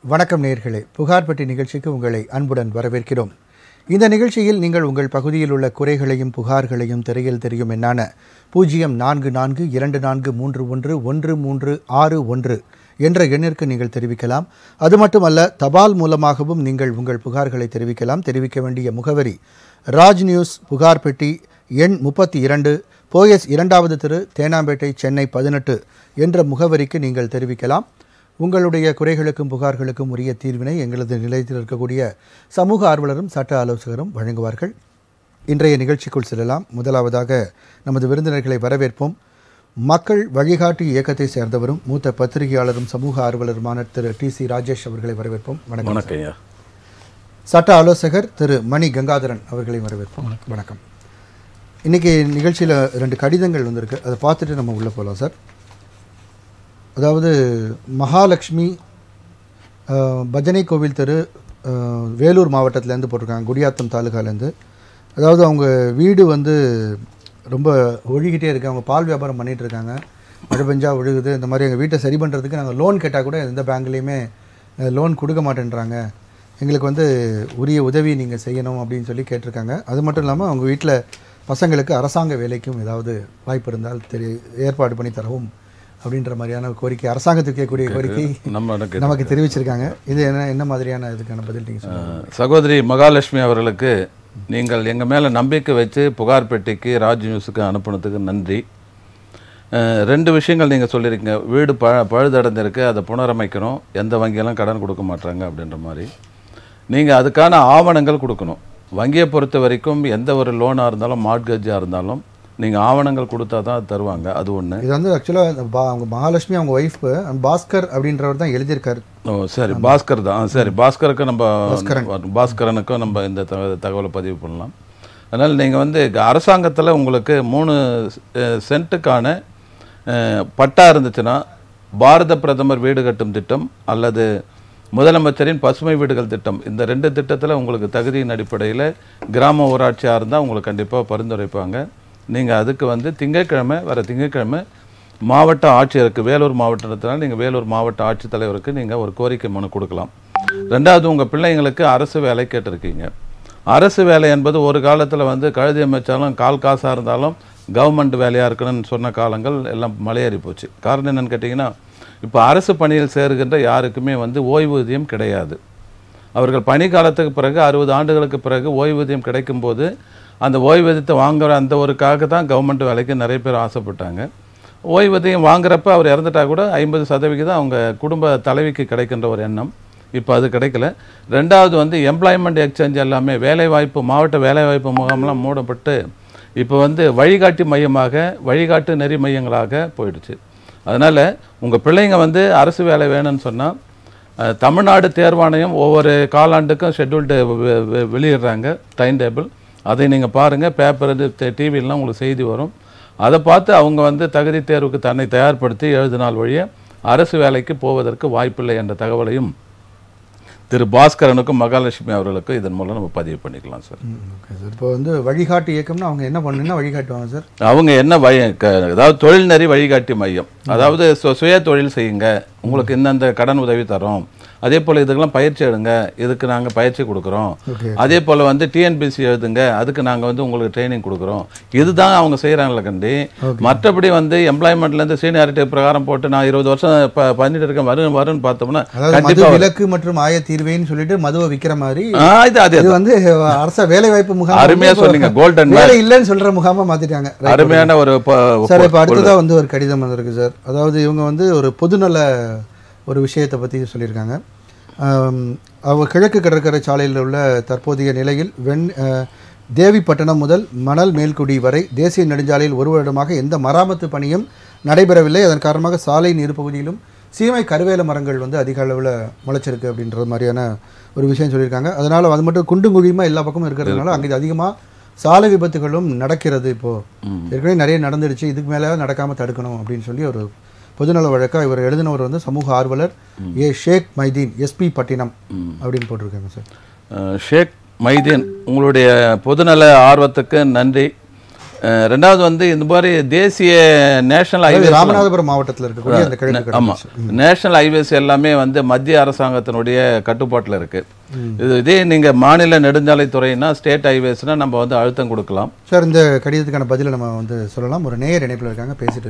வணக்கம் நேயர்களே புகார் பெட்டி நிகழ்ச்சிக்கு உங்களை அன்புடன் வரவேற்கிறோம் இந்த நிகழ்ச்சியில் நீங்கள் உங்கள் பகுதியில் உள்ள குறைகளையும் புகார்களையும் திரையில் தெரியும் என்னான பூஜ்ஜியம் நான்கு நான்கு இரண்டு நான்கு மூன்று ஒன்று ஒன்று மூன்று ஆறு ஒன்று என்ற எண்ணிற்கு நீங்கள் தெரிவிக்கலாம் அது மட்டுமல்ல தபால் மூலமாகவும் நீங்கள் உங்கள் புகார்களை தெரிவிக்கலாம் தெரிவிக்க வேண்டிய முகவரி ராஜ் நியூஸ் புகார் பெட்டி எண் முப்பத்தி இரண்டு போயஸ் இரண்டாவது தெரு தேனாம்பேட்டை சென்னை பதினெட்டு என்ற முகவரிக்கு நீங்கள் தெரிவிக்கலாம் உங்களுடைய குறைகளுக்கும் புகார்களுக்கும் உரிய தீர்வினை எங்களது நிலையத்தில் இருக்கக்கூடிய சமூக ஆர்வலரும் சட்ட ஆலோசகரும் வழங்குவார்கள் இன்றைய நிகழ்ச்சிக்குள் செல்லலாம் முதலாவதாக நமது விருந்தினர்களை வரவேற்போம் மக்கள் வழிகாட்டி இயக்கத்தை சேர்ந்தவரும் மூத்த பத்திரிகையாளரும் சமூக ஆர்வலருமான திரு டி சி ராஜேஷ் அவர்களை வரவேற்போம் வணக்கம் வணக்கம் ஐயா சட்ட ஆலோசகர் திரு மணி கங்காதரன் அவர்களை வரவேற்போம் வணக்கம் இன்னைக்கு நிகழ்ச்சியில் ரெண்டு கடிதங்கள் வந்திருக்கு அதை பார்த்துட்டு நம்ம உள்ளே போகலாம் சார் அதாவது மகாலட்சுமி அஹ், பஜனை கோவில் தெரு அஹ், வேலூர் மாவட்டத்துலேருந்து போட்டிருக்காங்க குடியாத்தம் தாலுகாலேருந்து அதாவது அவங்க வீடு வந்து ரொம்ப ஒழுகிட்டே இருக்கு அவங்க பால் வியாபாரம் பண்ணிட்டு இருக்காங்க மழை பெஞ்சா ஒழுகுது இந்த மாதிரி எங்கள் வீட்டை சரி பண்ணுறதுக்கு நாங்கள் லோன் கேட்டால் கூட எந்த பேங்க்லேயுமே லோன் கொடுக்க மாட்டேன்றாங்க எங்களுக்கு வந்து உரிய உதவி நீங்கள் செய்யணும் அப்படின்னு சொல்லி கேட்டிருக்காங்க அது மட்டும் இல்லாமல் அவங்க வீட்டில் பசங்களுக்கு அரசாங்க வேலைக்கும் ஏதாவது வாய்ப்பு இருந்தால் தெரி ஏற்பாடு பண்ணி தரவும் அப்படின்ற மாதிரியான கோரிக்கை அரசாங்கத்துக்கு கேட்கக்கூடிய கோரிக்கை நம்ம எனக்கு நமக்கு தெரிவிச்சிருக்காங்க இது என்ன என்ன மாதிரியான இதுக்கான பதில் நீங்கள் சொல்லுங்கள் அஹ், சகோதரி மகாலட்சுமி அவர்களுக்கு நீங்கள் எங்கள் மேலே நம்பிக்கை வச்சு புகார் பெட்டிக்கு ராஜ் நியூஸுக்கு அனுப்புனதுக்கு நன்றி அஹ், ரெண்டு விஷயங்கள் நீங்கள் சொல்லியிருக்கீங்க வீடு ப பழுதடைந்திருக்கு அதை புனரமைக்கணும் எந்த வங்கியெல்லாம் கடன் கொடுக்க மாட்டாங்க அப்படின்ற மாதிரி நீங்கள் அதுக்கான ஆவணங்கள் கொடுக்கணும் வங்கியை பொறுத்த வரைக்கும் எந்த ஒரு லோனாக இருந்தாலும் மார்ட்கேஜாக இருந்தாலும் நீங்கள் ஆவணங்கள் கொடுத்தா தான் அது தருவாங்க அது ஒன்று இது வந்து ஆக்சுவலாக அவங்க மகாலட்சுமி அவங்க ஒய்ஃப் பாஸ்கர் அப்படின்றவர் தான் எழுதியிருக்காரு ஓ சரி பாஸ்கர் தான் ஆ, சரி பாஸ்கருக்கு நம்ம பாஸ்கரனுக்கும் நம்ம இந்த தக- தகவலை பதிவு பண்ணலாம் அதனால் நீங்கள் வந்து அரசாங்கத்தில் உங்களுக்கு மூணு அஹ், சென்ட்டுக்கான அஹ், பட்டா இருந்துச்சுன்னா பாரத பிரதமர் வீடு கட்டும் திட்டம் அல்லது முதலமைச்சரின் பசுமை வீடுகள் திட்டம் இந்த ரெண்டு திட்டத்தில் உங்களுக்கு தகுதியின் அடிப்படையில் கிராம ஊராட்சியாக இருந்தால் உங்களுக்கு கண்டிப்பாக பரிந்துரைப்பாங்க நீங்கள் அதுக்கு வந்து திங்கட்கிழமை வர திங்கட்கிழமை மாவட்ட ஆட்சியருக்கு வேலூர் மாவட்டத்தினால் நீங்கள் வேலூர் மாவட்ட ஆட்சித்தலைவருக்கு நீங்கள் ஒரு கோரிக்கை மனு கொடுக்கலாம் ரெண்டாவது உங்கள் பிள்ளைங்களுக்கு அரசு வேலை கேட்டிருக்கீங்க அரசு வேலை என்பது ஒரு காலத்தில் வந்து கழுதி அமைச்சாலும் கால் காசாக இருந்தாலும் கவர்மெண்ட் வேலையாக இருக்கணும்னு சொன்ன காலங்கள் எல்லாம் மலையேறி போச்சு காரணம் என்னன்னு கேட்டிங்கன்னா இப்போ அரசு பணியில் சேருகின்ற யாருக்குமே வந்து ஓய்வூதியம் கிடையாது அவர்கள் பணி காலத்துக்கு பிறகு அறுபது ஆண்டுகளுக்கு பிறகு ஓய்வூதியம் கிடைக்கும்போது அந்த ஓய்வூதியத்தை வாங்குற அந்த ஒருக்காக தான் கவர்மெண்ட் வேலைக்கு நிறைய பேர் ஆசைப்பட்டாங்க ஓய்வூதியம் வாங்குறப்ப அவர் இறந்துட்டா கூட ஐம்பது சதவிகிதம் அவங்க குடும்ப தலைவிக்கு கிடைக்கின்ற ஒரு எண்ணம் இப்போ அது கிடைக்கல ரெண்டாவது வந்து எம்ப்ளாய்மெண்ட் எக்ஸ்சேஞ்ச் எல்லாமே வேலைவாய்ப்பு மாவட்ட வேலைவாய்ப்பு முகாம்லாம் மூடப்பட்டு இப்போ வந்து வழிகாட்டி மையமாக வழிகாட்டு நெறி மையங்களாக போயிடுச்சு அதனால் உங்கள் பிள்ளைங்க வந்து அரசு வேலை வேணும்னு சொன்னால் அஹ், தமிழ்நாடு தேர்வாணையம் ஒவ்வொரு காலாண்டுக்கும் ஷெட்யூல்டு வெளியிடுறாங்க டைம் டேபிள் அதை நீங்கள் பாருங்கள் பேப்பர் டிவிலாம் உங்களுக்கு செய்தி வரும் அதை பார்த்து அவங்க வந்து தகுதி தேர்வுக்கு தன்னை தயார்படுத்தி எழுதினால் வழிய அரசு வேலைக்கு போவதற்கு வாய்ப்பில்லை என்ற தகவலையும் திரு பாஸ்கரனுக்கும் மகாலட்சுமி அவர்களுக்கும் இதன் மூலம் நம்ம பதிவு பண்ணிக்கலாம் சார் ஓகே சார் இப்போ வந்து வழிகாட்டு இயக்கம்னா அவங்க என்ன பண்ணுன்னா வழிகாட்டுவாங்க சார் அவங்க என்ன வழி க- அதாவது தொழில் நெறி வழிகாட்டி மையம் அதாவது சு- சுய தொழில் செய்யுங்க உங்களுக்கு இந்தந்த கடன் உதவி தரோம் அதே போல் இதுக்கெல்லாம் பயிற்சி எடுங்க இதுக்கு நாங்கள் பயிற்சி கொடுக்குறோம் ஓகே அதே போல் வந்து டிஎன்பிசி எழுதுங்க அதுக்கு நாங்கள் வந்து உங்களுக்கு ட்ரைனிங் கொடுக்குறோம் இதுதான் அவங்க செய்கிறாங்களே கண்டி மற்றபடி வந்து எம்ப்ளாய்மெண்ட்லேருந்து சீனியாரிட்டி பிரகாரம் போட்டு நான் இருபது வருஷம் ப பண்ணிட்டு இருக்கேன் வரும் வரும்னு பார்த்தோம்னா அதாவது மது கண்டிப்பாக விலக்கு மற்றும் ஆய தீர்வைன்னு சொல்லிட்டு மதுவை விற்கிற மாதிரி ஆ இது அதே இது வந்து அரச வேலை வாய்ப்பு முகாம் அருமையா வந்து இப்போ சொன்னீங்க, golden வேலை இல்லைன்னு சொல்ற முகாமா மாத்திட்டாங்க Right. அருமையான ஒரு ப- சார் இப்போ அடுத்ததா வந்து ஒரு கடிதம் வந்திருக்கு சார் அதாவது இவங்க வந்து ஒரு பொதுநல ஒரு விஷயத்தை பற்றி சொல்லியிருக்காங்க ஆம், அவ கிழக்கு கடற்கரை சாலையில் உள்ள தற்போதைய நிலையில் வெண் அஹ், தேவிப்பட்டினம் முதல் மணல் மேல்குடி வரை தேசிய நெடுஞ்சாலையில் ஒரு வருடமாக எந்த மராமத்து பணியும் நடைபெறவில்லை அதன் காரணமாக சாலை நீர் பகுதியிலும் சீமை கருவேல மரங்கள் வந்து அதிக அளவில் முளைச்சிருக்கு அப்படின்றது மாதிரியான ஒரு விஷயம் சொல்லியிருக்காங்க அதனால் அது மட்டும் குண்டும் குழியுமா எல்லா பக்கமும் இருக்கிறதுனால அங்கே இது அதிகமாக சாலை விபத்துகளும் நடக்கிறது இப்போது ஏற்கனவே நிறைய நடந்துடுச்சு இதுக்கு மேலே நடக்காமல் தடுக்கணும் அப்படின்னு சொல்லி ஒரு பொதுநல வழக்கா இவர் எழுதினவர் வந்து சமூக ஆர்வலர் ஏ ஷேக் மைதீன் எஸ்பி பட்டினம் அப்படின்னு போட்டிருக்காங்க சார் அஹ், ஷேக் மைதீன் உங்களுடைய பொதுநல ஆர்வத்துக்கு நன்றி அஹ், ரெண்டாவது வந்து இந்த மாதிரி தேசிய நேஷனல் அதாவது ஹைவேஸ் ராமநாதபுரம் மாவட்டத்தில் இருக்கக்கூடிய அந்த கிழக்கு ஆமா கடற்கரை நேஷனல் ஹைவேஸ் எல்லாமே வந்து மத்திய அரசாங்கத்தினுடைய கட்டுப்பாட்டில் இருக்கு இது இதே நீங்க மாநில நெடுஞ்சாலைத்துறைனா ஸ்டேட் ஹைவேஸ்னா நம்ம வந்து அழுத்தம் கொடுக்கலாம் சார் இந்த கடிதத்துக்கான பதிலை நம்ம வந்து சொல்லலாம் ஒரு நேயர் இணைப்பில் இருக்காங்க பேசிட்டு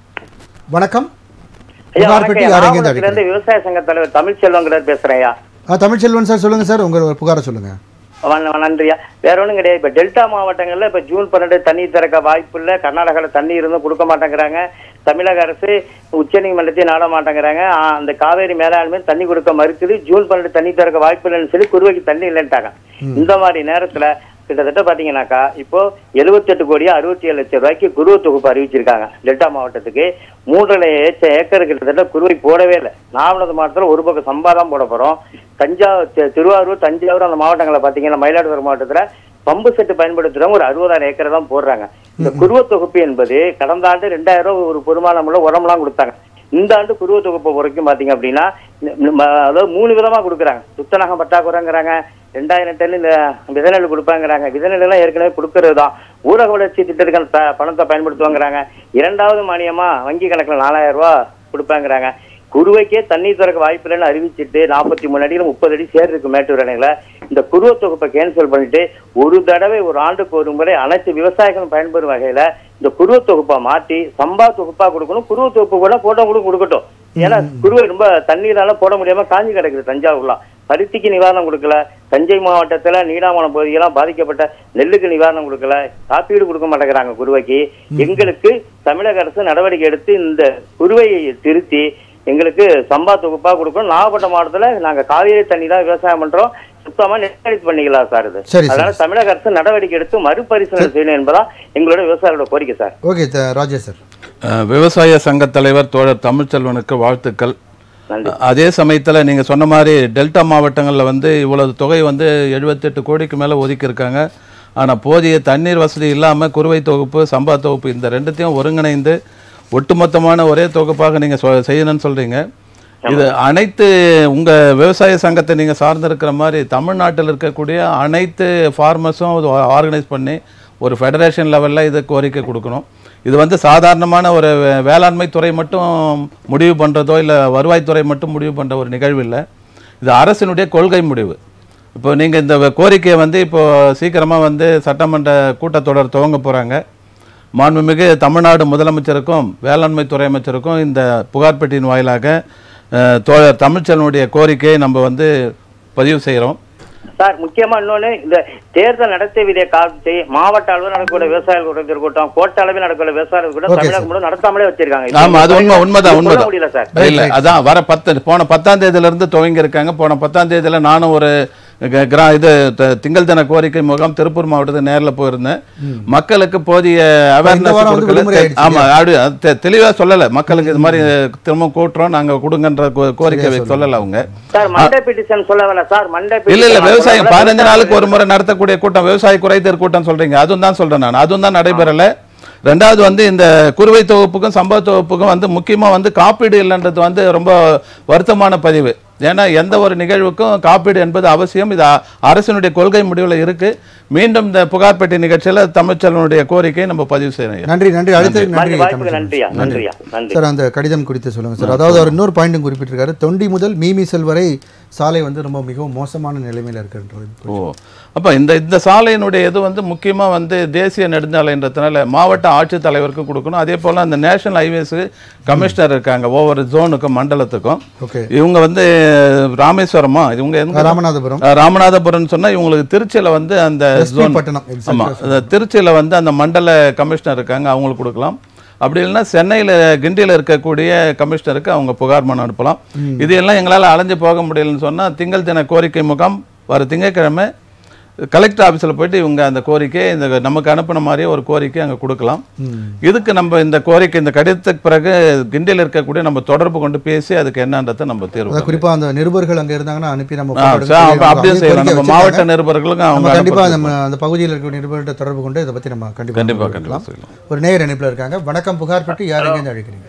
வணக்கம் ஐயா புகார் பெட்டி வணக்கம். யார் எங்கேருந்து நாகப்பட்டினத்துல அழைக்கிறீங்க இருந்து விவசாய சங்க தலைவர் தமிழ்ச்செல்வங்கிறார் பேசுறேன் ஐயா ஆ தமிழ்ச்செல்வன் சார் சொல்லுங்க சார் உங்க புகாரை சொல்லுங்க வண- நன்றியா வேற ஒண்ணும் கிடையாது இப்ப டெல்டா மாவட்டங்கள்ல இப்ப ஜூன் பன்னெண்டு தண்ணி திறக்க வாய்ப்பு இல்ல கர்நாடகால தண்ணி இருந்தும் கொடுக்க மாட்டேங்கிறாங்க தமிழக அரசு உச்சநீதிமன்றத்தையும் நாட மாட்டேங்கிறாங்க ஆ, அந்த காவேரி மேலாண்மை தண்ணி கொடுக்க மறுக்குது ஜூன் பன்னெண்டு தண்ணி திறக்க வாய்ப்பு இல்லைன்னு சொல்லி குருவைக்கு தண்ணி இல்லைன்ட்டாங்க இந்த மாதிரி நேரத்துல கிட்டத்தட்ட பாத்தீங்கன்னாக்கா இப்போ 78 கோடி அறுபத்தி ஏழு லட்சம் ரூபாய்க்கு குருவ தொகுப்பு அறிவிச்சிருக்காங்க டெல்டா மாவட்டத்துக்கு மூன்றரை ஏச்ச ஏக்கர் கிட்டத்தட்ட குருவை போடவே இல்லை நாமக்கல் மாவட்டத்துல ஒரு பக்கம் சம்பா தான் போட போறோம் தஞ்சாவூர் தி- திருவாரூர் தஞ்சாவூர் அந்த மாவட்டங்களை பாத்தீங்கன்னா மயிலாடுதுறை மாவட்டத்துல பம்பு செட்டு பயன்படுத்துறவங்க ஒரு அறுபதாயிரம் ஏக்கர் தான் போடுறாங்க இந்த குருவ தொகுப்பு என்பது கடந்த ஆண்டு ரெண்டாயிரம் ரூபாய் ஒரு பெருமானம் உள்ள உரம்லாம் கொடுத்தாங்க இந்த ஆண்டு குருவ தொகுப்பு வரைக்கும் பாத்தீங்க அப்படின்னா ந- ந- அதாவது மூணு விதமா கொடுக்குறாங்க துத்தநாகம் பற்றாக்குறைங்கிறாங்க ரெண்டாயிரம் டன் இந்த விதநெல் கொடுப்பாங்கிறாங்க விதநெல் எல்லாம் ஏற்கனவே கொடுக்கறது தான் ஊரக வளர்ச்சி திட்டத்துக்கான ப- பணத்தை பயன்படுத்துவாங்கிறாங்க இரண்டாவது மானியமா வங்கி கணக்குல நாலாயிரம் ரூபாய் கொடுப்பாங்கிறாங்க குருவைக்கே தண்ணீர் திறக்க வாய்ப்பு இல்லைன்னு அறிவிச்சிட்டு நாற்பத்தி மூணு அடியில் முப்பது அடி சேர் இருக்கு மேட்டூர் அணையில இந்த குருவ தொகுப்பை கேன்சல் பண்ணிட்டு ஒரு தடவை ஒரு ஆண்டுக்கு ஒரு முறை அனைத்து விவசாயிகளும் பயன்பெறும் வகையில இந்த குருவ தொகுப்பை மாத்தி சம்பா தொகுப்பா கொடுக்கணும் குருவ தொகுப்பு கூட போட்டவங்களும் கொடுக்கட்டும் ஏன்னா குருவை ரொம்ப தண்ணீரால போட முடியாம காஞ்சி கிடக்குது தஞ்சாவூர்லாம் பருத்திக்கு நிவாரணம் கொடுக்கல தஞ்சை மாவட்டத்துல நீடாமலம் பகுதியெல்லாம் பாதிக்கப்பட்ட நெல்லுக்கு நிவாரணம் கொடுக்கல காப்பீடு கொடுக்க மாட்டேங்கிறாங்க குருவைக்கு எங்களுக்கு தமிழக அரசு நடவடிக்கை எடுத்து இந்த குருவையை திருத்தி எங்களுக்கு சம்பா தொகுப்பா கொடுக்கணும் நாகப்பட்டினம் மாவட்டத்துல நாங்க காவேரி தண்ணி தான் விவசாயம் பண்றோம் சுத்தமா நெற்கடித்து பண்ணிக்கலாம் சார் இது சரி, அதனால தமிழக அரசு நடவடிக்கை எடுத்து மறுபரிசீலனை செய்யணும் என்பதா எங்களோட விவசாயிகளோட கோரிக்கை சார் ஓகே த- ராஜேஷ் சார் அஹ், விவசாய சங்க தலைவர் தோழர் தமிழ்ச்செல்வனுக்கு வாழ்த்துக்கள் நன்றி அதே சமயத்துல நீங்க சொன்ன மாதிரி டெல்டா மாவட்டங்கள்ல வந்து இவ்வளவு தொகை வந்து எழுபத்தெட்டு கோடிக்கு மேல ஒதுக்கியிருக்காங்க ஆனா போதிய தண்ணீர் வசதி இல்லாம குறுவை தொகுப்பு சம்பா தொகுப்பு இந்த ரெண்டுத்தையும் ஒருங்கிணைந்து ஒட்டுமொத்தமான ஒரே தொகுப்பாக நீங்க சொ- செய்யணும்னு சொல்றீங்க இது அனைத்து உங்க விவசாய சங்கத்தை நீங்க சார்ந்திருக்கிற மாதிரி தமிழ்நாட்டில் இருக்கக்கூடிய அனைத்து ஃபார்மர்ஸும் ஆர்கனைஸ் பண்ணி ஒரு ஃபெடரேஷன் லெவல்ல இது கோரிக்கை கொடுக்கணும் இது வந்து சாதாரணமான ஒரு வே- வேளாண்மை துறை மட்டும் முடிவு பண்றதோ இல்ல வருவாய்த்துறை மட்டும் முடிவு பண்ற ஒரு நிகழ்வு இல்லை இது அரசினுடைய கொள்கை முடிவு இப்போ நீங்க இந்த கோரிக்கையை வந்து இப்போ சீக்கிரமா வந்து சட்டமன்ற கூட்டத்தொடர் துவங்க போறாங்க மாண்புமிகு தமிழ்நாடு முதலமைச்சருக்கும் வேளாண்மை துறை அமைச்சருக்கும் இந்த புகார் பெட்டியின் வாயிலாக அஹ், தோழர் தமிழ்ச்செல்வனுடைய கோரிக்கையை நம்ம வந்து பதிவு செய்கிறோம் சார் முக்கியமா இன்னொன்னு இந்த தேர்தல் நடத்தை விதியை காட்டி மாவட்ட அளவில் நடக்கக்கூடிய விவசாயிகள் கூட்டத்தில் கூட்டம் கோட்ட அளவில் நடக்கக்கூடிய விவசாயிகள் கூட்டம் Okay, தமிழகம் முழுவதும் நடத்தாமலே வச்சிருக்காங்க ஆமா அது உண்மை உண்மைதான் சொல்ல உண்மைதான் முடியல சார் Right, இல்ல right. அதான் வர பத்து போன பத்தாம் தேதியில இருந்து துவங்கி இருக்காங்க போன பத்தாம் தேதியில நானும் ஒரு க- கிரா இது த- திங்கள் தின கோரிக்கை முகாம் திருப்பூர் மாவட்டத்துக்கு நேர்ல போயிருந்தேன் மக்களுக்கு போதிய அவேர்னஸ் வாரம் வந்து விடுமுறை ஆயிடுச்சு ஆமா அப்படி அது தெ- தெளிவா சொல்லல மக்களுக்கு இது மாதிரி திரும்ப கூட்டுறோம் நாங்க கொடுங்கன்ற கோ- கோரிக்கை சொல்லல அவங்க சார் மண்டே பிட்டிஷன் சொல்ல வேணாம் சார் மண்டே இல்ல இல்ல petition விவசாயம் சொல்ல பதினஞ்சு வேணாம். நாளுக்கு ஒரு முறை நடத்தக்கூடிய கூட்டம் விவசாய குறைதீர் கூட்டம் சொல்றீங்க அதுவும் தான் சொல்றேன் நான் அதுவும் தான் நடைபெறல ரெண்டாவது வந்து இந்த குறுவை தொகுப்புக்கும் சம்பா தொகுப்புக்கும் வந்து முக்கியமா வந்து காப்பீடு இல்லைன்றது வந்து ரொம்ப வருத்தமான பதிவு ஏன்னா எந்த ஒரு நிகழ்வுக்கும் காப்பீடு என்பது அவசியம் இது அ- அரசினுடைய கொள்கை முடிவுல இருக்கு மீண்டும் இந்த புகார் பெட்டி நிகழ்ச்சியில தமிழ்ச்செல்வனுடைய கோரிக்கையை நம்ம பதிவு செய்யறோம் நன்றி நன்றி அடுத்து நன்றி நன்றி வாய்ப்புக்கு தமிழ்ச்செல்வன். நன்றியா நன்றியா நன்றி சார் அந்த கடிதம் குறித்து சொல்லுங்க சார் அதாவது அவர் இன்னொரு பாயிண்ட்டும் குறிப்பிட்டிருக்காரு தொண்டி முதல் மீமிசல் வரை சாலை வந்து ரொம்ப மிகவும் மோசமான நிலைமையில இருக்குன்றது ஓ அப்ப இந்த இந்த சாலையினுடைய இது வந்து முக்கியமா வந்து தேசிய நெடுஞ்சாலைன்றதுனால மாவட்ட ஆட்சித்தலைவருக்கு கொடுக்கணும் அதே போல அந்த நேஷனல் ஹைவேஸ் கமிஷனர் இருக்காங்க ஒவ்வொரு ஜோனுக்கும் மண்டலத்துக்கும் ஓகே இவங்க வந்து ராமேஸ்வரமா இவங்க எங்க ராமநாதபுரம் அஹ் ராமநாதபுரம் சொன்னா இவங்களுக்கு திருச்சியில வந்து அந்த எஸ்பி zone- பட்டணம் ஆமா அந்த திருச்சியில வந்து அந்த மண்டல கமிஷனர் இருக்காங்க அவங்களுக்கு கொடுக்கலாம் அப்படி இல்லைன்னா சென்னையில கிண்டியில இருக்கக்கூடிய கமிஷனருக்கு அவங்க புகார் மனு அனுப்பலாம் இது எல்லாம் எங்களால அலைஞ்சு போக முடியலன்னு சொன்னா திங்கள் தின கோரிக்கை முகாம் வர திங்கட்கிழமை கலெக்டர் ஆபீஸ்ல போயிட்டு இவங்க அந்த கோரிக்கையை இந்த நமக்கு அனுப்பின மாதிரியே ஒரு கோரிக்கை அங்க கொடுக்கலாம் இதுக்கு நம்ம இந்த கோரிக்கை இந்த கடிதத்துக்கு பிறகு கிண்டியில் இருக்கக்கூடிய நம்ம தொடர்பு கொண்டு பேசி அதுக்கு என்னன்றதை நம்ம தீர்வு அதாவது குறிப்பா அந்த நிருபர்கள் அங்க இருந்தாங்கன்னா அனுப்பி நம்ம ஆ, photo சரி, எடுத்து அப்ப அப்படியே அவங்க செய்யலாம் கோரிக்கை நம்ம மாவட்ட வச்சிருக்காங்க. நிருபர்களுக்கும் நம்ம அவங்க கண்டிப்பா அனுப்புறது. நம்ம அந்த பகுதியில் இருக்கிற நிருபர்கிட்ட தொடர்பு கொண்டு இதை பத்தி நம்ம கண்டிப்பா கண்டிப்பா நம்ம கண்டிப்பா கொடுக்கலாம். செய்யலாம் ஒரு நேயர் இணைப்புல இருக்காங்க வணக்கம் புகார் பற்றி யார் எங்கேருந்து அழைக்கிறீங்க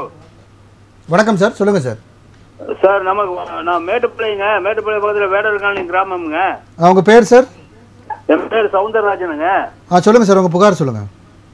வணக்கம் சார் சொல்லுங்க சார் சார் நமக்கு நான் மேட்டுப்பாளையங்க மேட்டுப்பாளைய பக்கத்தில் வேடர் காலனி கிராமம்ங்க அவங்க பேர் சார் என் பேர் சவுந்தரராஜனுங்க ஆ சொல்லுங்க சார் உங்க புகார் சொல்லுங்க